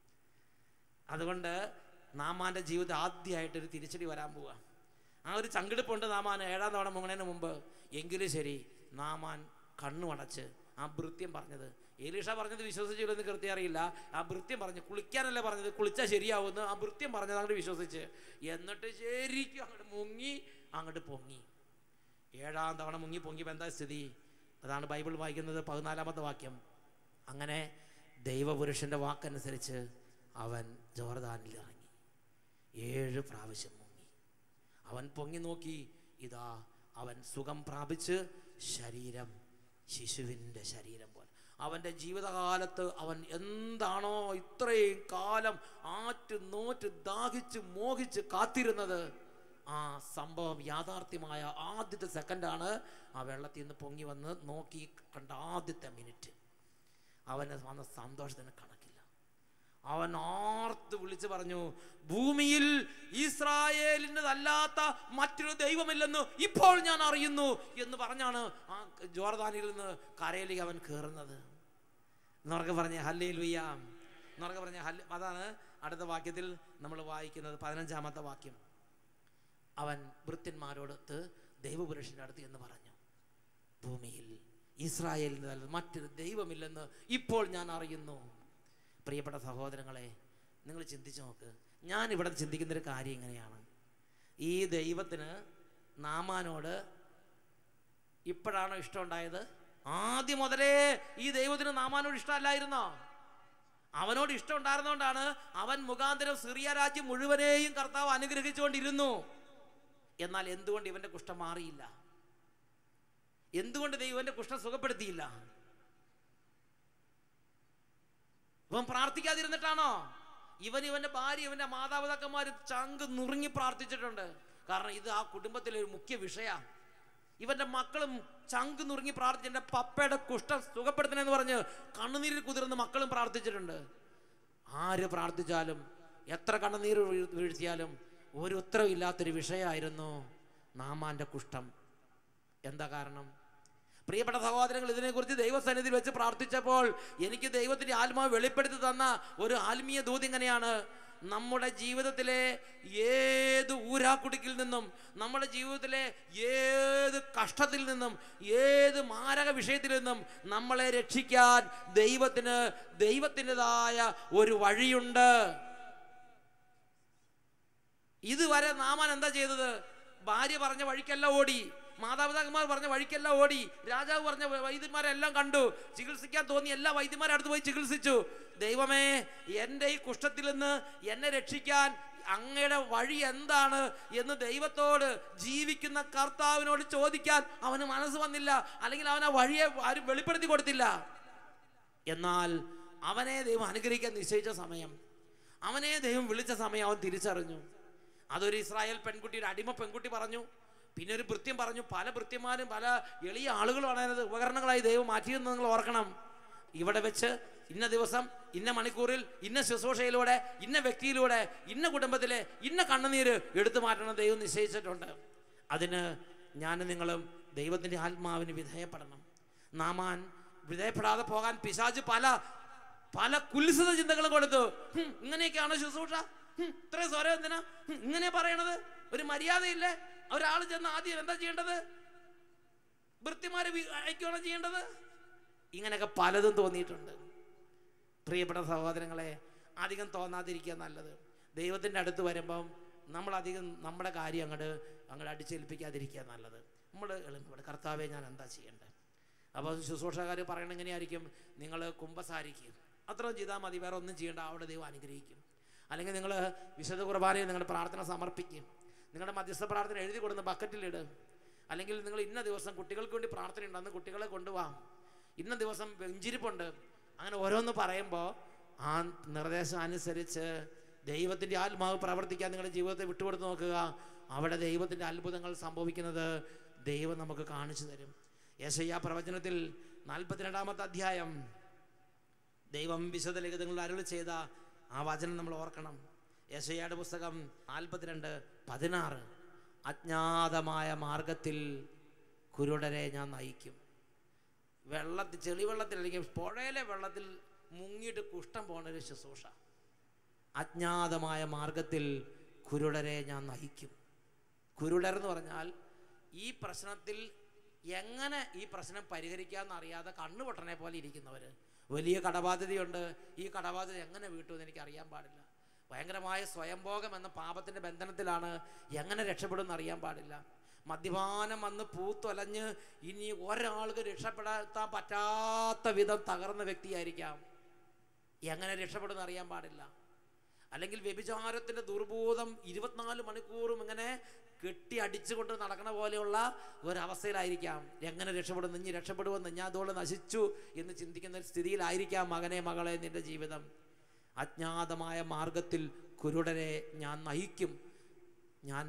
അതുകൊണ്ട് നാമാന്റെ ജീവിതം ആദ്യമായിട്ട് ഒരു തിരിച്ചടി വരാൻ പോവുക ആ ഒരു ചങ്കിടിപ്പുണ്ട് നാമാൻ ഏഴാം തവണ മുങ്ങണതിന് മുമ്പ് എങ്കിലും ശരി നാമാൻ കണ്ണു അടച്ച് ആ ഭൃത്യം പറഞ്ഞത് ഏലീഷ പറഞ്ഞത് വിശ്വസിച്ചില്ലെന്ന് കൃത്യം അറിയില്ല ആ ഭൃത്യം പറഞ്ഞു കുളിക്കാനല്ലേ പറഞ്ഞത് കുളിച്ചാൽ ശരിയാവുമെന്ന് ആ ഭൃത്യം പറഞ്ഞത് അങ്ങോട്ട് വിശ്വസിച്ച് എന്നിട്ട് ശരിക്കും അങ്ങോട്ട് മുങ്ങി അങ്ങോട്ട് പൊങ്ങി ഏഴാം തവണ മുങ്ങി പൊങ്ങിയപ്പോൾ എന്താ സ്ഥിതി അതാണ് ബൈബിൾ വായിക്കുന്നത് പതിനാലാമത്തെ വാക്യം അങ്ങനെ ദൈവപുരുഷന്റെ വാക്കനുസരിച്ച് അവൻ ജോർദാനിൽ ഇറങ്ങി ഏഴ് പ്രാവശ്യം മുങ്ങി അവൻ പൊങ്ങി നോക്കി ഇതാ അവൻ സുഖം പ്രാപിച്ച് ശരീരം ശിശുവിൻ്റെ ശരീരം പോലെ അവൻ്റെ ജീവിതകാലത്ത് അവൻ എന്താണോ ഇത്രയും കാലം ആറ്റ് നോറ്റ് ദാഹിച്ച് മോഹിച്ച് കാത്തിരുന്നത് ആ സംഭവം യാഥാർത്ഥ്യമായ ആദ്യത്തെ സെക്കൻഡാണ് ആ വെള്ളത്തിൽ നിന്ന് പൊങ്ങി വന്ന് നോക്കി കണ്ട ആദ്യത്തെ മിനിറ്റ് അവന് വന്ന സന്തോഷത്തിന് കണക്കില്ല അവൻ ആർത്ത് വിളിച്ചു പറഞ്ഞു ഭൂമിയിൽ ഇസ്രായേലിൻ്റെതല്ലാത്ത മറ്റൊരു ദൈവമില്ലെന്ന് ഇപ്പോൾ ഞാൻ അറിയുന്നു എന്ന് പറഞ്ഞാണ് ആ ജോർദാനിൽ നിന്ന് കരയിലേക്ക് അവൻ കയറുന്നത് എന്നൊക്കെ പറഞ്ഞ ഹല്ലേ ലുയ്യ എന്നൊക്കെ പറഞ്ഞ ഹല്ല അതാണ് അടുത്ത വാക്യത്തിൽ നമ്മൾ വായിക്കുന്നത് പതിനഞ്ചാമത്തെ വാക്യം അവൻ വൃത്യന്മാരോടൊത്ത് ദൈവപുരുഷൻ്റെ അടുത്ത് എന്ന് പറഞ്ഞു ഭൂമിയിൽ ഇസ്രായേലിന് മറ്റൊരു ദൈവമില്ലെന്ന് ഇപ്പോൾ ഞാൻ അറിയുന്നു പ്രിയപ്പെട്ട സഹോദരങ്ങളെ നിങ്ങൾ ചിന്തിച്ചു നോക്ക് ഞാൻ ഇവിടെ ചിന്തിക്കുന്ന ഒരു കാര്യം ഇങ്ങനെയാണ് ഈ ദൈവത്തിന് നാമാനോട് ഇപ്പോഴാണോ ഇഷ്ടമുണ്ടായത് ആദ്യം മുതലേ ഈ ദൈവത്തിന് നാമാനോട് ഇഷ്ടമല്ലായിരുന്നോ അവനോട് ഇഷ്ടം ഉണ്ടായിരുന്നോണ്ടാണ് അവൻ മുഖാന്തരം സിറിയ രാജ്യം മുഴുവനെയും കർത്താവ് അനുഗ്രഹിച്ചുകൊണ്ടിരുന്നു എന്നാൽ എന്തുകൊണ്ട് ഇവന്റെ കുഷ്ഠം മാറിയില്ല എന്തുകൊണ്ട് ദൈവം ഇവന്റെ കുഷ്ഠം സുഖപ്പെടുത്തിയില്ല ഇവൻ പ്രാർത്ഥിക്കാതിരുന്നിട്ടാണോ ഇവൻ ഇവന്റെ ഭാര്യ ഇവന്റെ മാതാപിതാക്കന്മാർ ചങ്ക് നുറുങ്ങി പ്രാർത്ഥിച്ചിട്ടുണ്ട് കാരണം ഇത് ആ കുടുംബത്തിലെ ഒരു മുഖ്യ വിഷയമാണ് ഇവന്റെ മക്കളും ചങ്ക് നുറുങ്ങി പ്രാർത്ഥിച്ച് എൻ്റെ പപ്പയുടെ കുഷ്ഠം സുഖപ്പെടുത്തണമെന്ന് പറഞ്ഞ് കണ്ണുനീരിൽ കുതിർന്ന് മക്കളും പ്രാർത്ഥിച്ചിട്ടുണ്ട് ആര് പ്രാർത്ഥിച്ചാലും എത്ര കണ്ണുനീർ വീഴ്- വീഴ്ത്തിയാലും ഒരു ഉത്തരവില്ലാത്തൊരു വിഷയമായിരുന്നു നാമാന്റെ കുഷ്ഠം എന്താ കാരണം പ്രിയപ്പെട്ട സഹോദരങ്ങൾ ഇതിനെക്കുറിച്ച് ദൈവസന്നിധിയിൽ വെച്ച് പ്രാർത്ഥിച്ചപ്പോൾ എനിക്ക് ദൈവത്തിന്റെ ആത്മാവ് വെളിപ്പെടുത്തി തന്ന ഒരു ആത്മീയ ദൂത് ഇങ്ങനെയാണ് നമ്മുടെ ജീവിതത്തിലെ ഏത് ഊരാക്കുടുക്കിൽ നിന്നും നമ്മുടെ ജീവിതത്തിലെ ഏത് കഷ്ടത്തിൽ നിന്നും ഏത് മാരക വിഷയത്തിൽ നിന്നും നമ്മളെ രക്ഷിക്കാൻ ദൈവത്തിന് ദൈവത്തിൻ്റെതായ ഒരു വഴിയുണ്ട് ഇതുവരെ നാമാൻ എന്താ ചെയ്തത് ഭാര്യ പറഞ്ഞ വഴിക്കല്ല ഓടി മാതാപിതാക്കന്മാർ പറഞ്ഞ വഴിക്കല്ല ഓടി രാജാവ് പറഞ്ഞ വൈ- വൈദ്യന്മാരെല്ലാം കണ്ടു ചികിത്സിക്കാൻ തോന്നി എല്ലാ വൈദ്യന്മാരും അടുത്ത് പോയി ചികിത്സിച്ചു ദൈവമേ എൻ്റെ ഈ കുഷ്ഠത്തിൽ നിന്ന് എന്നെ രക്ഷിക്കാൻ അങ്ങയുടെ വഴി എന്താണ് എന്ന് ദൈവത്തോട് ജീവിക്കുന്ന കർത്താവിനോട് ചോദിക്കാൻ അവന് മനസ്സ് വന്നില്ല അല്ലെങ്കിൽ അവൻ ആ വഴിയെ ആരും വെളിപ്പെടുത്തി കൊടുത്തില്ല എന്നാൽ അവനെ ദൈവം അനുഗ്രഹിക്കാൻ നിശ്ചയിച്ച സമയം അവനെ ദൈവം വിളിച്ച സമയം അവൻ തിരിച്ചറിഞ്ഞു അതൊരു ഇസ്രായേൽ പെൺകുട്ടിയുടെ അടിമ പെൺകുട്ടി പറഞ്ഞു പിന്നെ ഒരു ഭൃത്യം പറഞ്ഞു പല ഭൃത്യന്മാരും പല എളിയ ആളുകളുമാണ് അതിനകത്ത് ഉപകരണങ്ങളായി ദൈവം മാറ്റിയെന്ന് നിങ്ങൾ ഓർക്കണം ഇവിടെ വെച്ച് ഇന്ന ദിവസം ഇന്ന മണിക്കൂറിൽ ഇന്ന ശുശ്രൂഷയിലൂടെ ഇന്ന വ്യക്തിയിലൂടെ ഇന്ന കുടുംബത്തിലെ ഇന്ന കണ്ണുനീര് എടുത്തു മാറ്റണം ദൈവം നിശ്ചയിച്ചിട്ടുണ്ട് അതിന് ഞാനും നിങ്ങളും ദൈവത്തിൻ്റെ ആത്മാവിന് വിധേയപ്പെടണം നാമാൻ വിധേയപ്പെടാതെ പോകാൻ പിശാജ് പല പല കുൽസിത ചിന്തകളും കൊടുത്തു ഹും, ഇങ്ങനെയൊക്കെയാണോ ശുശ്രൂഷ ഹും, ഇത്രയും സ്വരം എന്തിനാ ഹും, ഇങ്ങനെ പറയണത് ഒരു മര്യാദയില്ലേ ഒരാൾ ചെന്ന് ആദ്യം എന്താ ചെയ്യേണ്ടത് വൃത്തിമാരെ വി- അയക്കുകയാണോ ചെയ്യേണ്ടത് ഇങ്ങനെയൊക്കെ പലതും തോന്നിയിട്ടുണ്ട് പ്രിയപ്പെട്ട സഹോദരങ്ങളെ അധികം തോന്നാതിരിക്കുക നല്ലത് ദൈവത്തിൻ്റെ അടുത്ത് വരുമ്പം നമ്മളധികം നമ്മുടെ കാര്യം അങ്ങോട്ട് അങ്ങോട്ട് അടിച്ചേൽപ്പിക്കാതിരിക്കുക നല്ലത് നമ്മൾ എളുപ്പപ്പെടും കർത്താവെ ഞാൻ എന്താ ചെയ്യേണ്ടത് അപ്പോൾ ശുശ്രൂഷകാർ പറയണ എങ്ങനെയായിരിക്കും നിങ്ങൾ കുമ്പസാരിക്കും അത്രയും ചെയ്താൽ മതി വേറെ ഒന്നും ചെയ്യേണ്ട അവിടെ ദൈവം അനുഗ്രഹിക്കും അല്ലെങ്കിൽ നിങ്ങൾ വിശുദ്ധ കുർബാനയിൽ നിങ്ങളുടെ പ്രാർത്ഥന സമർപ്പിക്കും നിങ്ങളുടെ മധ്യസ്ഥ പ്രാർത്ഥന എഴുതി കൊടുന്ന് ബക്കറ്റിലിട് അല്ലെങ്കിൽ നിങ്ങൾ ഇന്ന ദിവസം കുട്ടികൾക്ക് വേണ്ടി പ്രാർത്ഥന ഉണ്ട് അന്ന് കുട്ടികളെ കൊണ്ടുപോകാം ഇന്ന ദിവസം വെഞ്ചിരിപ്പുണ്ട് അങ്ങനെ ഓരോന്ന് പറയുമ്പോൾ ആ നിർദ്ദേശം അനുസരിച്ച് ദൈവത്തിൻ്റെ ആത്മാവ് പ്രവർത്തിക്കാൻ നിങ്ങളുടെ ജീവിതത്തെ വിട്ടുകൊടുത്ത് നോക്കുക അവിടെ ദൈവത്തിൻ്റെ അത്ഭുതങ്ങൾ സംഭവിക്കുന്നത് ദൈവം നമുക്ക് കാണിച്ചു തരും യേശയ്യ പ്രവചനത്തിൽ നാൽപ്പത്തിരണ്ടാമത്തെ അധ്യായം ദൈവം വിശുദ്ധ ലിഖിതങ്ങളിൽ അരുളി ചെയ്ത ആ വചനം നമ്മൾ ഓർക്കണം യേശയ്യയുടെ പുസ്തകം നാൽപ്പത്തിരണ്ട് പതിനാറ് അജ്ഞാതമായ മാർഗത്തിൽ കുരുടരെ ഞാൻ നയിക്കും വെള്ളത്തിൽ ചെളിവെള്ളത്തിൽ അല്ലെങ്കിൽ പുഴയിലെ വെള്ളത്തിൽ മുങ്ങിയിട്ട് കുഷ്ഠം പോണ ഒരു ശുശ്രൂഷ അജ്ഞാതമായ മാർഗത്തിൽ കുരുടരെ ഞാൻ നയിക്കും കുരുടർ എന്ന് പറഞ്ഞാൽ ഈ പ്രശ്നത്തിൽ എങ്ങനെ ഈ പ്രശ്നം പരിഹരിക്കാമെന്ന് അറിയാതെ കണ്ണുപൊട്ടനെ പോലെ ഇരിക്കുന്നവർ വലിയ കടബാധ്യതയുണ്ട് ഈ കടബാധ്യത എങ്ങനെ വീട്ടുമെന്ന് എനിക്ക് അറിയാൻ പാടില്ല ഭയങ്കരമായ സ്വയംഭോഗം എന്ന പാപത്തിൻ്റെ ബന്ധനത്തിലാണ് എങ്ങനെ രക്ഷപ്പെടുമെന്ന് അറിയാൻ പാടില്ല മദ്യപാനം വന്ന് പൂത്തൊലഞ്ഞ് ഇനി ഒരാൾക്ക് രക്ഷപ്പെടാൻ പറ്റാത്ത വിധം തകർന്ന വ്യക്തിയായിരിക്കാം എങ്ങനെ രക്ഷപ്പെടുമെന്ന് അറിയാൻ പാടില്ല അല്ലെങ്കിൽ വ്യഭിചാരത്തിൻ്റെ ദുർബോധം ഇരുപത്തിനാല് മണിക്കൂറും ഇങ്ങനെ കെട്ടി അടിച്ചുകൊണ്ട് നടക്കണ പോലെയുള്ള ഒരവസ്ഥയിലായിരിക്കാം എങ്ങനെ രക്ഷപ്പെടുന്നു ഇനി രക്ഷപ്പെടുമെന്ന് ഞാൻ അതോടെ നശിച്ചു എന്ന് ചിന്തിക്കുന്ന ഒരു സ്ഥിതിയിലായിരിക്കാം മകനെ മകളെ നിന്റെ ജീവിതം അജ്ഞാതമായ മാർഗത്തിൽ കുരുടരെ ഞാൻ നയിക്കും ഞാൻ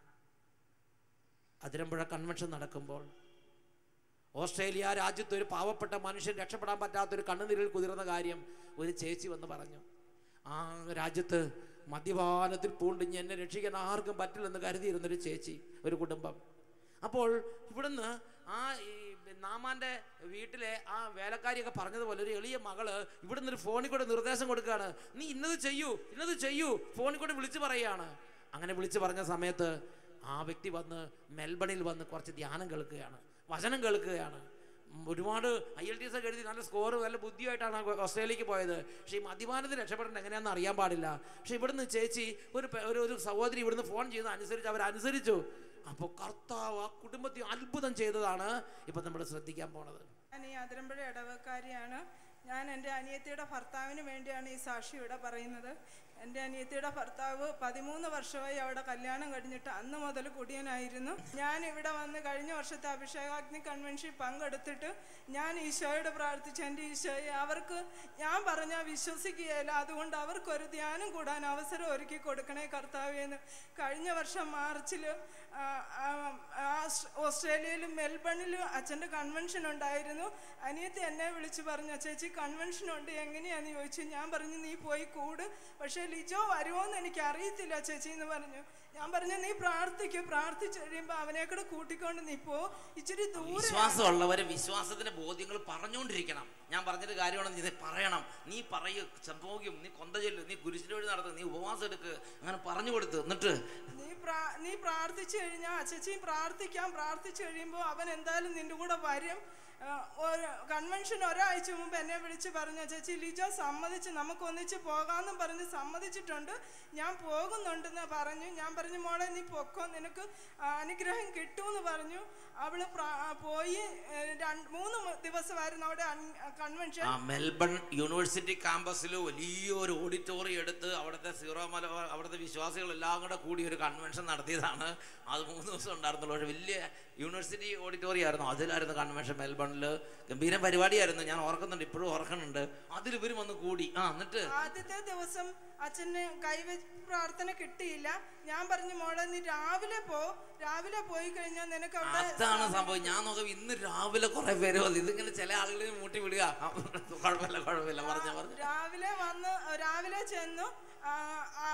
അതിരമ്പുഴ കൺവെൻഷൻ നടക്കുമ്പോൾ ഓസ്ട്രേലിയ രാജ്യത്ത് ഒരു പാവപ്പെട്ട മനുഷ്യൻ രക്ഷപ്പെടാൻ പറ്റാത്തൊരു കണ്ണുനീരിൽ കുതിർന്ന കാര്യം ഒരു ചേച്ചി വന്ന് പറഞ്ഞു ആ രാജ്യത്ത് മദ്യപാനത്തിൽ പൂണ്ടിഞ്ഞ് എന്നെ രക്ഷിക്കാൻ ആർക്കും പറ്റില്ലെന്ന് കരുതിയിരുന്നൊരു ചേച്ചി ഒരു കുടുംബം അപ്പോൾ ഇവിടുന്ന് ആ ഈ നാമാൻ്റെ വീട്ടിലെ ആ വേലക്കാരിയൊക്കെ പറഞ്ഞതുപോലെ ഒരു എളിയ മകള് ഇവിടുന്ന് ഒരു ഫോണിൽ കൂടെ നിർദ്ദേശം കൊടുക്കുകയാണ് നീ ഇന്നത് ചെയ്യൂ ഇന്നത് ചെയ്യൂ ഫോണിൽ കൂടെ വിളിച്ചു പറയുകയാണ് അങ്ങനെ വിളിച്ചു പറഞ്ഞ സമയത്ത് ആ വ്യക്തി വന്ന് മെൽബണിൽ വന്ന് കുറച്ച് ധ്യാനം കേൾക്കുകയാണ് വചനം കേൾക്കുകയാണ് ഉം, ഒരുപാട് ഐ എൽ ടി എസ് ഒക്കെ എഴുതി നല്ല സ്കോർ നല്ല ബുദ്ധിയായിട്ടാണ് ആ ഓസ്ട്രേലിയക്ക് പോയത് പക്ഷേ ഈ മദ്യപാനത്തിൽ രക്ഷപ്പെടേണ്ട എങ്ങനെയാണെന്ന് അറിയാൻ പാടില്ല പക്ഷേ ഇവിടുന്ന് ചേച്ചി ഒരു പെ- ഒരു ഒരു സഹോദരി ഇവിടുന്ന് ഫോൺ ചെയ്ത് അനുസരിച്ച് അവർ അനുസരിച്ചു അപ്പോൾ കർത്താവ് ആ കുടുംബത്തിൽ അത്ഭുതം ചെയ്തതാണ് ഇപ്പം നമ്മൾ ശ്രദ്ധിക്കാൻ പോണത് ഞാൻ ഈ അതിരമ്പുഴ ഇടവക്കാരിയാണ് ഞാൻ എൻ്റെ അനിയത്തിയുടെ ഭർത്താവിന് വേണ്ടിയാണ് ഈ സാക്ഷി ഇവിടെ പറയുന്നത് എൻ്റെ അനിയത്തിയുടെ ഭർത്താവ് പതിമൂന്ന് വർഷമായി അവിടെ കല്യാണം കഴിഞ്ഞിട്ട് അന്ന് മുതൽ കുടിയനായിരുന്നു ഞാൻ ഇവിടെ വന്ന് കഴിഞ്ഞ വർഷത്തെ അഭിഷേകാഗ്നി കൺവെൻഷൻ പങ്കെടുത്തിട്ട് ഞാൻ ഈശോയോട് പ്രാർത്ഥിച്ചു എൻ്റെ ഈശോയെ അവർക്ക് ഞാൻ പറഞ്ഞാൽ വിശ്വസിക്കുകയില്ല അതുകൊണ്ട് അവർക്കൊരു ധ്യാനം കൂടാൻ അവസരം ഒരുക്കി കൊടുക്കണേ കർത്താവേന്ന് കഴിഞ്ഞ വർഷം മാർച്ചിൽ ഓസ്ട്രേലിയയിലും മെൽബണിലും അച്ഛൻ്റെ കൺവെൻഷൻ ഉണ്ടായിരുന്നു അനിയത്തി എന്നെ വിളിച്ച് പറഞ്ഞു ചേച്ചി കൺവെൻഷൻ ഉണ്ട് എങ്ങനെയാന്ന് ചോദിച്ചു ഞാൻ പറഞ്ഞു നീ പോയി കൂട് പക്ഷേ ലിജോ വരുമോന്ന് എനിക്ക് അറിയത്തില്ല ചേച്ചി എന്ന് പറഞ്ഞു ഞാൻ പറഞ്ഞു നീ പ്രാർത്ഥിക്കും പ്രാർത്ഥിച്ചു കഴിയുമ്പോൾ അവനെ കൂടെ കൂട്ടിക്കൊണ്ട് നീ പോ ഇച്ചിരി ദൂരെ വിശ്വാസമുള്ളവർ വിശ്വാസത്തിന്റെ ബോധ്യങ്ങൾ പറഞ്ഞുകൊണ്ടിരിക്കണം ഞാൻ പറഞ്ഞൊരു കാര്യമാണ് ഇത് പറയണം നീ പറയൂ സംഭവിക്കും നീ കൊന്ത ചെല്ലു നീ കുരിശിന്റെ വഴി നടത്തുക നീ ഉപവാസം എടുക്ക് അങ്ങനെ പറഞ്ഞു കൊടുത്ത് എന്നിട്ട് നീ പ്രാ നീ പ്രാർത്ഥിച്ചു കഴിഞ്ഞാൽ അച്ചച്ചിയും പ്രാർത്ഥിക്കാം പ്രാർത്ഥിച്ചു കഴിയുമ്പോൾ അവൻ എന്തായാലും നിന്റെ കൂടെ വരും ആ, ഒരു കൺവെൻഷൻ ഒരാഴ്ച മുമ്പ് എന്നെ വിളിച്ച് പറഞ്ഞു ചേച്ചി ലിജോ സമ്മതിച്ച് നമുക്ക് ഒന്നിച്ച് പോകാമെന്നും പറഞ്ഞ് സമ്മതിച്ചിട്ടുണ്ട് ഞാൻ പോകുന്നുണ്ടെന്ന് പറഞ്ഞു ഞാൻ പറഞ്ഞു മോളെ നീ പൊക്കോ നിനക്ക് ആ, അനുഗ്രഹം കിട്ടുമെന്ന് പറഞ്ഞു അവള് പ്രാ- ആ, പോയി ഏ, രണ്ട് മൂന്ന് മ- ദിവസമായിരുന്നു അവിടെ കൺവെൻഷൻ ആ മെൽബൺ യൂണിവേഴ്സിറ്റി ക്യാമ്പസിൽ വലിയൊരു ഓഡിറ്റോറിയം എടുത്ത് അവിടുത്തെ സീറോ മല അവിടുത്തെ വിശ്വാസികളെല്ലാം കൂടെ കൂടി ഒരു കൺവെൻഷൻ നടത്തിയതാണ് അത് മൂന്ന് ദിവസം ഉണ്ടായിരുന്നുള്ളൂ പക്ഷേ വലിയ യൂണിവേഴ്സിറ്റി ഓഡിറ്റോറിയം ആയിരുന്നു അതിലായിരുന്നു കൺവെൻഷൻ മെൽബണിൽ ഗംഭീര പരിപാടിയായിരുന്നു ഞാൻ ഓർക്കുന്നുണ്ട് ഇപ്പോഴും ഓർക്കുന്നുണ്ട് അതിൽ ഇവർ വന്ന് കൂടി ആ എന്നിട്ട് ആദ്യത്തെ ദിവസം അച്ഛന് കൈവച്ച് പ്രാർത്ഥന കിട്ടിയില്ല ഞാൻ പറഞ്ഞു മോളെ നീ രാവിലെ പോ രാവിലെ പോയി കഴിഞ്ഞാൽ നിനക്ക് അവിടെ അതാണ് സംഭവം ഞാൻ നോക്കാം ഇന്ന് രാവിലെ കുറെ പേര് വന്നു ഇതിങ്ങനെ ചില ആളുകൾ മൂട്ടി വിടുക ആ, കുഴപ്പമില്ല കുഴപ്പമില്ല പറഞ്ഞ പറഞ്ഞു രാവിലെ വന്ന് രാവിലെ ചെന്നു ആ, ആ,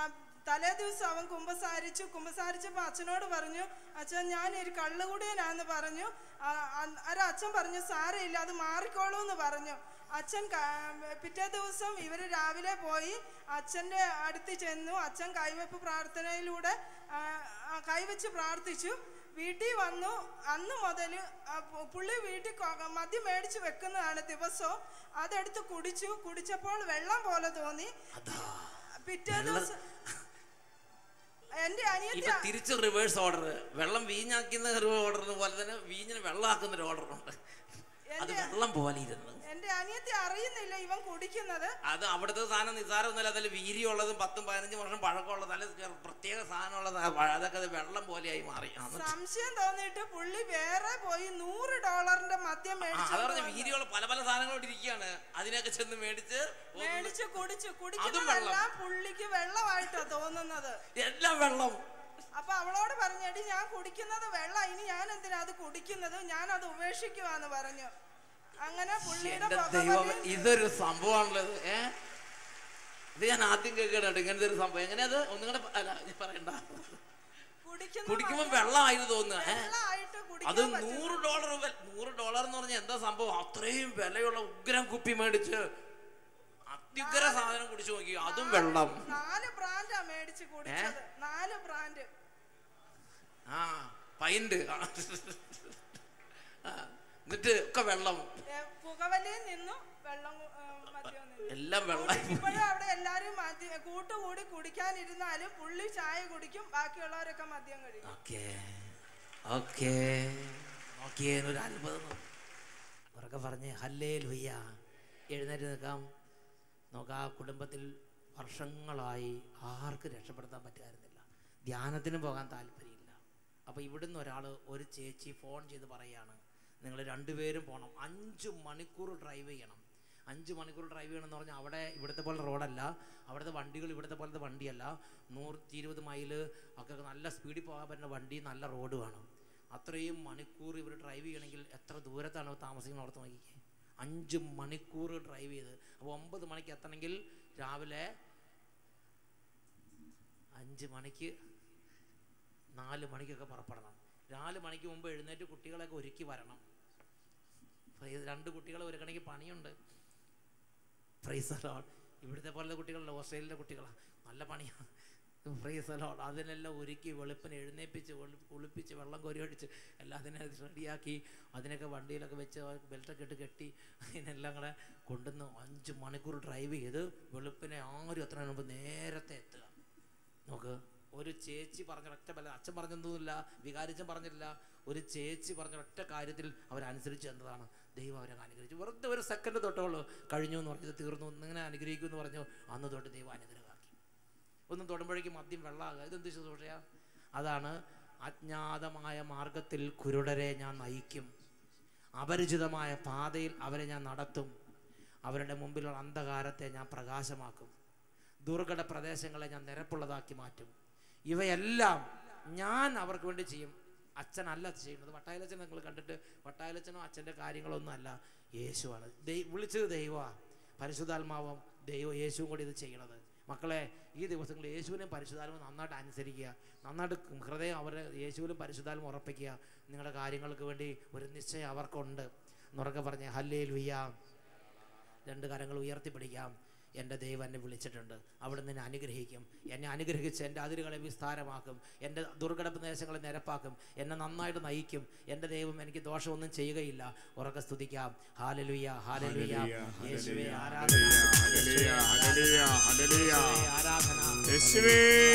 തലേ ദിവസം അവൻ കുമ്പസാരിച്ചു കുമ്പസാരിച്ചപ്പോൾ അച്ഛനോട് പറഞ്ഞു അച്ഛൻ ഞാൻ ഒരു കള്ളുകുടിയനാന്ന് പറഞ്ഞു ഒരു അച്ഛൻ പറഞ്ഞു സാരമില്ല അത് മാറിക്കോളൂ എന്ന് പറഞ്ഞു അച്ഛൻ ക- പിറ്റേ ദിവസം ഇവർ രാവിലെ പോയി അച്ഛൻ്റെ അടുത്ത് ചെന്നു അച്ഛൻ കൈവെപ്പ് പ്രാർത്ഥനയിലൂടെ ആ, ആ, കൈവച്ച് പ്രാർത്ഥിച്ചു വീട്ടിൽ വന്നു അന്ന് മുതൽ പുള്ളി വീട്ടിൽ കൊ- മദ്യം മേടിച്ച് വെക്കുന്നതാണ് ദിവസവും അതെടുത്ത് കുടിച്ചു കുടിച്ചപ്പോൾ വെള്ളം പോലെ തോന്നി അതാ പിറ്റേ ദിവസം എന്റെ അനിയത്തി ഇപ്പൊ തിരിച്ച് റിവേഴ്സ് ഓർഡർ വെള്ളം വീഞ്ഞാക്കുന്ന ഒരു ഓർഡറിന് പോലെ തന്നെ വീഞ്ഞിന് വെള്ളമാക്കുന്ന ഒരു ഓർഡറുണ്ട് അത് വെള്ളം പോലെ ഇരുന്ന് എന്റെ അനിയത്തി അറിയുന്നില്ല ഇവൻ കുടിക്കുന്നത് അത് അവിടുത്തെ സാധനം നിസ്സാരമൊന്നുമല്ല അതിൽ വീര്യമുള്ളതും പത്തും പതിനഞ്ചും വർഷം പഴക്കമുള്ള നല്ല പ്രത്യേക സാധനമുള്ളത് അതൊക്കെ അത് വെള്ളം പോലെയായി മാറി ആ, എന്നിട്ട് സംശയം തോന്നിയിട്ട് പുള്ളി വേറെ പോയി നൂറ് ഡോളറിന്റെ മദ്യം ആ, മേടിച്ചു അത് പറഞ്ഞ വീര്യമുള്ള പല പല സാധനങ്ങളോട് ഇരിക്കുകയാണ് അതിനൊക്കെ ചെന്ന് മേടിച്ച് ഒന്ന് മേടിച്ച് കുടിച്ചു അതും കുടിക്കുന്നതെല്ലാം പുള്ളിക്ക് വെള്ളമായിട്ടാ തോന്നുന്നത് എല്ലാം വെള്ളം അപ്പൊ അവളോട് പറഞ്ഞടി ഞാൻ കുടിക്കുന്നത് വെള്ളം ഇനി ഞാൻ എന്തിനാ അത് കുടിക്കുന്നത് ഞാൻ അത് ഉപേക്ഷിക്കുവാന്ന് പറഞ്ഞു അങ്ങനെ പുള്ളിയുടെ എന്റെ ദൈവം പുകവലി ഇതൊരു സംഭവമാണല്ലോ ഇത് ഏ ഇത് ഞാൻ ആദ്യം കേൾക്കട്ടോ ഇങ്ങനത്തെ ഒരു സംഭവം എങ്ങനെയത് ഒന്നും കൂടെ പ- അല്ല ഞാൻ പറയണ്ട കുടിക്കുന്ന കുടിക്കുമ്പോ മദ്യം വെള്ളമായിരുന്നു തോന്നുക ഏ വെള്ളമായിട്ട് അത് കുടിക്കാൻ പറ്റും നൂറ് ഡോളർ നൂറ് ഡോളർ എന്ന് പറഞ്ഞാൽ എന്താ സംഭവം അത്രയും വിലയുള്ള ഉഗ്രം കുപ്പി മേടിച്ച് അത്യുഗ്ര സാധനം കുടിച്ചു നോക്കി അതും വെള്ളം നാല് ബ്രാൻഡാ മേടിച്ച് കുടിച്ചത് നാല് ബ്രാൻഡ് ആ പൈന്റ് ആ, എന്നിട്ട് ഒക്കെ വെള്ളം പുകവലിയിൽ നിന്നു വെള്ളം കു- ഏ, മദ്യം നിന്നു എല്ലാം വെള്ളം ഇപ്പോഴും അവിടെ എല്ലാരും മദ്യ കൂട്ടുകൂടി കുടിക്കാനിരുന്നാലും പുള്ളി ചായ കുടിക്കും ബാക്കിയുള്ളവരൊക്കെ മദ്യം കഴിക്കും ഓക്കേ ഓക്കേ നോക്കിയേ ഒരു അത്ഭുതം ഉറക്കെ പറഞ്ഞ് ഹല്ലേ ലുയ്യ എഴുന്നേറ്റ് നിൽക്കാം നോക്കാം ആ കുടുംബത്തിൽ വർഷങ്ങളായി ആർക്കും രക്ഷപ്പെടുത്താൻ പറ്റുമായിരുന്നില്ല ധ്യാനത്തിന് പോകാൻ താല്പര്യമില്ല അപ്പോൾ ഇവിടുന്ന് ഒരാൾ ഒരു ചേച്ചി ഫോൺ ചെയ്ത് പറയാണ് നിങ്ങൾ രണ്ടുപേരും പോകണം അഞ്ച് മണിക്കൂർ ഡ്രൈവ് ചെയ്യണം അഞ്ച് മണിക്കൂർ ഡ്രൈവ് ചെയ്യണം എന്ന് പറഞ്ഞാൽ അവിടെ ഇവിടുത്തെ പോലെ റോഡല്ല അവിടുത്തെ വണ്ടികൾ ഇവിടുത്തെ പോലത്തെ വണ്ടിയല്ല നൂറ്റി ഇരുപത് മൈൽ ഒക്കെ നല്ല സ്പീഡിൽ പോകാൻ പറ്റുന്ന വണ്ടി നല്ല റോഡ് വേണം അത്രയും മണിക്കൂർ ഇവർ ഡ്രൈവ് ചെയ്യണമെങ്കിൽ എത്ര ദൂരത്താണ് താമസിക്കുന്നത് ഓർത്ത് നോക്കിക്കേ അഞ്ച് മണിക്കൂർ ഡ്രൈവ് ചെയ്ത് അപ്പോൾ ഒമ്പത് മണിക്ക് എത്തണമെങ്കിൽ രാവിലെ അഞ്ച് മണിക്ക് നാല് മണിക്കൊക്കെ പുറപ്പെടണം നാല് മണിക്ക് മുമ്പ് എഴുന്നേറ്റ് കുട്ടികളെയൊക്കെ ഒരുക്കി വരണം ഫ്രൈസ് രണ്ട് കുട്ടികളെ ഒരുക്കണമെങ്കിൽ പണിയുണ്ട് ഫ്രൈസ് അലോൺ ഇവിടുത്തെ പോലത്തെ കുട്ടികളല്ല ഓസ്ട്രേലിയയിലെ കുട്ടികളാണ് നല്ല പണിയാണ് ഫ്രൈസ് അലോൺ അതിനെല്ലാം ഒരുക്കി വെളുപ്പിന് എഴുന്നേപ്പിച്ച് വെളു- കുളിപ്പിച്ച് വെള്ളം കോരി ഒഴിച്ച് എല്ലാം അതിനെ റെഡിയാക്കി അതിനൊക്കെ വണ്ടിയിലൊക്കെ വെച്ച് ബെൽറ്റൊക്കെ ഇട്ട് കെട്ടി അതിനെല്ലാം കൂടെ കൊണ്ടുവന്ന് അഞ്ച് മണിക്കൂർ ഡ്രൈവ് ചെയ്ത് വെളുപ്പിനെ ആരും എത്തുന്നതിന് മുമ്പ് നേരത്തെ എത്തുക നോക്ക് ഒരു ചേച്ചി പറഞ്ഞ ഒറ്റ ബല അച്ഛൻ പറഞ്ഞൊന്നുമില്ല വികാരിച്ചൻ പറഞ്ഞില്ല ഒരു ചേച്ചി പറഞ്ഞ ഒറ്റ കാര്യത്തിൽ അവരനുസരിച്ച് എന്നതാണ് ദൈവം അവരെ അനുഗ്രഹിച്ചു വെറുതെ ഒരു സെക്കൻഡ് തൊട്ടുള്ളൂ കഴിഞ്ഞു എന്ന് പറഞ്ഞത് തീർന്നു ഇങ്ങനെ അനുഗ്രഹിക്കും എന്ന് പറഞ്ഞു അന്ന് തൊട്ട് ദൈവം അനുഗ്രഹമാക്കി ഒന്നും തൊടുമ്പോഴേക്കും മദ്യം വെള്ളമാകുക ഇതെന്ത് ശുശ്രൂഷയാ അതാണ് അജ്ഞാതമായ മാർഗത്തിൽ കുരുടരെ ഞാൻ നയിക്കും അപരിചിതമായ പാതയിൽ അവരെ ഞാൻ നടത്തും അവരുടെ മുമ്പിലുള്ള അന്ധകാരത്തെ ഞാൻ പ്രകാശമാക്കും ദുർഘട പ്രദേശങ്ങളെ ഞാൻ നിരപ്പുള്ളതാക്കി മാറ്റും ഇവയെല്ലാം ഞാൻ അവർക്ക് വേണ്ടി ചെയ്യും അച്ഛനല്ല അത് ചെയ്യുന്നത് വട്ടായലച്ചൻ നിങ്ങൾ കണ്ടിട്ട് വട്ടായലച്ചനോ അച്ഛൻ്റെ കാര്യങ്ങളൊന്നും അല്ല യേശുവാണ് ദൈ വിളിച്ചത് ദൈവമാണ് പരിശുദ്ധാത്മാവും ദൈവം യേശുവും കൂടി ഇത് ചെയ്യണത് മക്കളെ ഈ ദിവസങ്ങളിൽ യേശുവിനെയും പരിശുദ്ധാത്മാവും നന്നായിട്ട് അനുസരിക്കുക നന്നായിട്ട് ഹൃദയം അവരെ യേശുവിലും പരിശുദ്ധാത്മ ഉറപ്പിക്കുക നിങ്ങളുടെ കാര്യങ്ങൾക്ക് വേണ്ടി ഒരു നിശ്ചയം അവർക്കുണ്ട് എന്നുറക്കെ പറഞ്ഞ് ഹല്ലേ ലുയ്യ രണ്ട് കരങ്ങൾ ഉയർത്തിപ്പിടിക്കാം എൻ്റെ ദൈവം എന്നെ വിളിച്ചിട്ടുണ്ട് അവിടെ നിന്നെ അനുഗ്രഹിക്കും എന്നെ അനുഗ്രഹിച്ച് എൻ്റെ അതിരുകളെ വിസ്താരമാക്കും എൻ്റെ ദുർഘട പ്രദേശങ്ങളെ നിരപ്പാക്കും എന്നെ നന്നായിട്ട് നയിക്കും എൻ്റെ ദൈവം എനിക്ക് ദോഷമൊന്നും ചെയ്യുകയില്ല ഉറക്കെ സ്തുതിക്കാം ഹാലലുയ ഹാലലുയ യേശുവേ ആരാധന ഹല്ലേലൂയ, ഹല്ലേലൂയ, ഹല്ലേലൂയ. യേശുവേ ആരാധന യേശുവേ.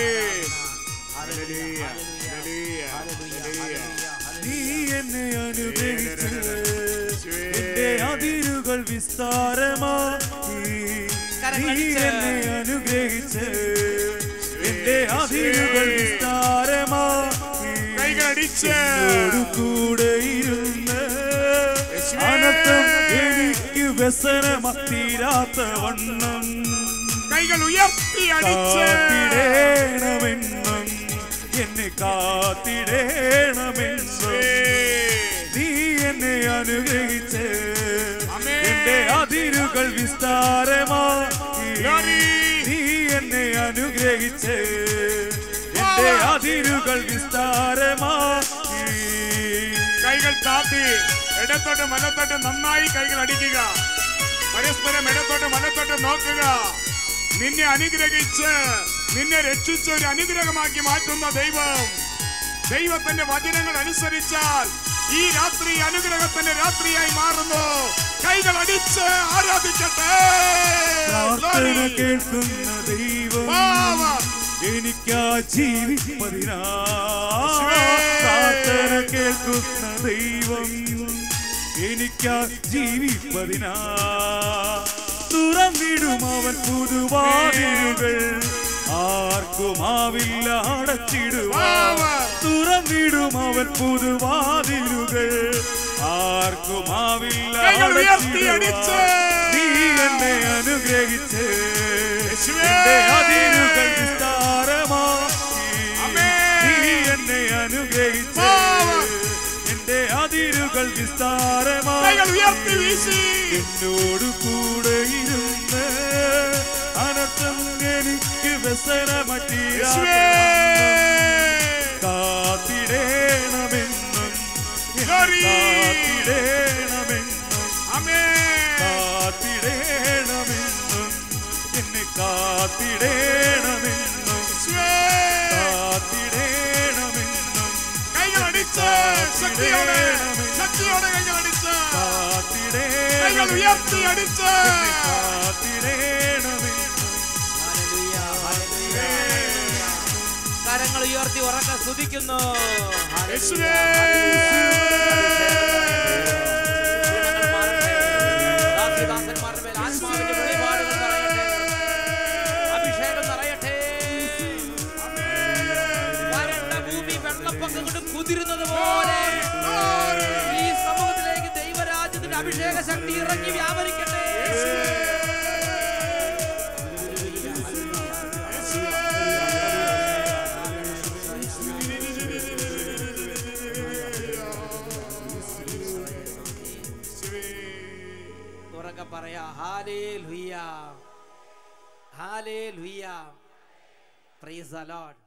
Hallelujah, hallelujah, hallelujah, hallelujah, hallelujah, hallelujah. നീ ഹല്ലേലൂയ. എന്നെ അനുഗ്രഹിച്ച് യേശുവേ. എന്റെ അതിരുകൾ വിസ്താരമാക്കി നീ കരങ്ങളടിച്ച്. എന്നെ അനുഗ്രഹിച്ച് എന്റെ അതിരുകൾ വിസ്താരമാക്കി കൈകളടിച്ച്. എന്നോട് കൂടെ ഇരുന്ന് യേശുവേ. അനർത്ഥം എനിക്ക് വ്യസനമ തീരാത്ത വണ്ണം കൈകൾ ഉയർത്തി അടിച്ച് കാത്തിടേണമെന്നും എന്നെ കാത്തിടേണമെന്നും നീ എന്നെ അനുഗ്രഹിച്ച് ആമേൻ. എന്റെ അതിരുകൾ വിസ്താരമാക്കി Glory. നീ എന്നെ അനുഗ്രഹിച്ച് എന്റെ അതിരുകൾ വിസ്താരമാക്കി കൈകൾ താത്തി ഇടത്തോട്ട് വലത്തോട്ട് നന്നായി കൈകൾ അടിക്കുക പരസ്പരം ഇടത്തോട്ട് വലത്തോട്ട് നോക്കുക നിന്നെ അനുഗ്രഹിച്ച് നിന്നെ രക്ഷിച്ച് ഒരു അനുഗ്രഹമാക്കി മാറ്റുന്ന ദൈവം ദൈവത്തിന്റെ വചനങ്ങൾ അനുസരിച്ചാൽ ഈ രാത്രി അനുഗ്രഹത്തിന്റെ രാത്രിയായി മാറുന്നു കൈകൾ അടിച്ച് ആരാധിക്കട്ടെ പ്രാർത്ഥന Glory. കേൾക്കുന്ന ദൈവം Power. എനിക്കാ ജീവിപ്പതിനാ യേശുവേ. പ്രാർത്ഥന കേൾക്കുന്ന ദൈവം എനിക്കാ ജീവിപ്പതിനാ തുറന്നിടും അവൻ പുതുവാതിലുകൾ ആർക്കുമാവില്ല അടച്ചിടുവാൻ Power. തുറന്നിടും അവൻ പുതുവാതിലുകൾ ആർക്കുമാവില്ല കൈകൾ ഉയർത്തി അടിച്ച്. നീ എന്നെ അനുഗ്രഹിച്ച് യേശുവേ. എന്റെ അതിരുകൾ വിസ്താരമാക്കി ആമേൻ. നീ എന്നെ അനുഗ്രഹിച്ച് Power. എന്റെ അതിരുകൾ കൈകൾ വിസ്താരമാക്കി ഉയർത്തി വീശി എന്നോട് കൂടെ ഇരുന്ന് അനർത്ഥം എനിക്ക് വ്യസനമട്ടി യേശുവേ. കാത്തിടേണമെന്നും എന്നെ Glory. കാത്തിടേണമെന്നും ആമേൻ. കാത്തിടേണമെന്നും എന്നെ കാത്തിടേണമെന്നും യേശുവേ. കാത്തിടേണമെന്നും കൈകൾ അടിച്ച് ശക്തിയോടെ ശക്തിയോടെ കൈകൾ അടിച്ച് കൈകൾ കാത്തിടേണമെന്നും ഉയർത്തി അടിച്ച് എന്നെ കാത്തിടേണമെന്നും ഹല്ലേലൂയ, ഹല്ലേലൂയ, ഹല്ലേലൂയ. കരങ്ങൾ ഉയർത്തി ഉറക്ക സ്തുതിക്കുന്നു ഹല്ലേലൂയ, യേശുവേ. ക്ഷീണങ്ങൾ മാറട്ടെ. ദാസിദാസന്മാരുടെ മേൽ ആത്മാവിന്റെ വെളിപാടുകൾ നിറയട്ടെ. അഭിഷേകം നിറയട്ടെ. വരണ്ട ഭൂമി വെള്ളപ്പൊക്കം കൊണ്ട് കുതിരുന്നത് പോലെ ഈ സമൂഹത്തിലേക്ക് ദൈവരാജ്യത്തിന്റെ അഭിഷേക ശക്തി ഇറങ്ങി വ്യാപരിക്കട്ടെ തുറക്ക പറയാ ഹാലേ ലുയ്യ ഹാലേ ലുയ്യ പ്രൈസ് അലോട്ട്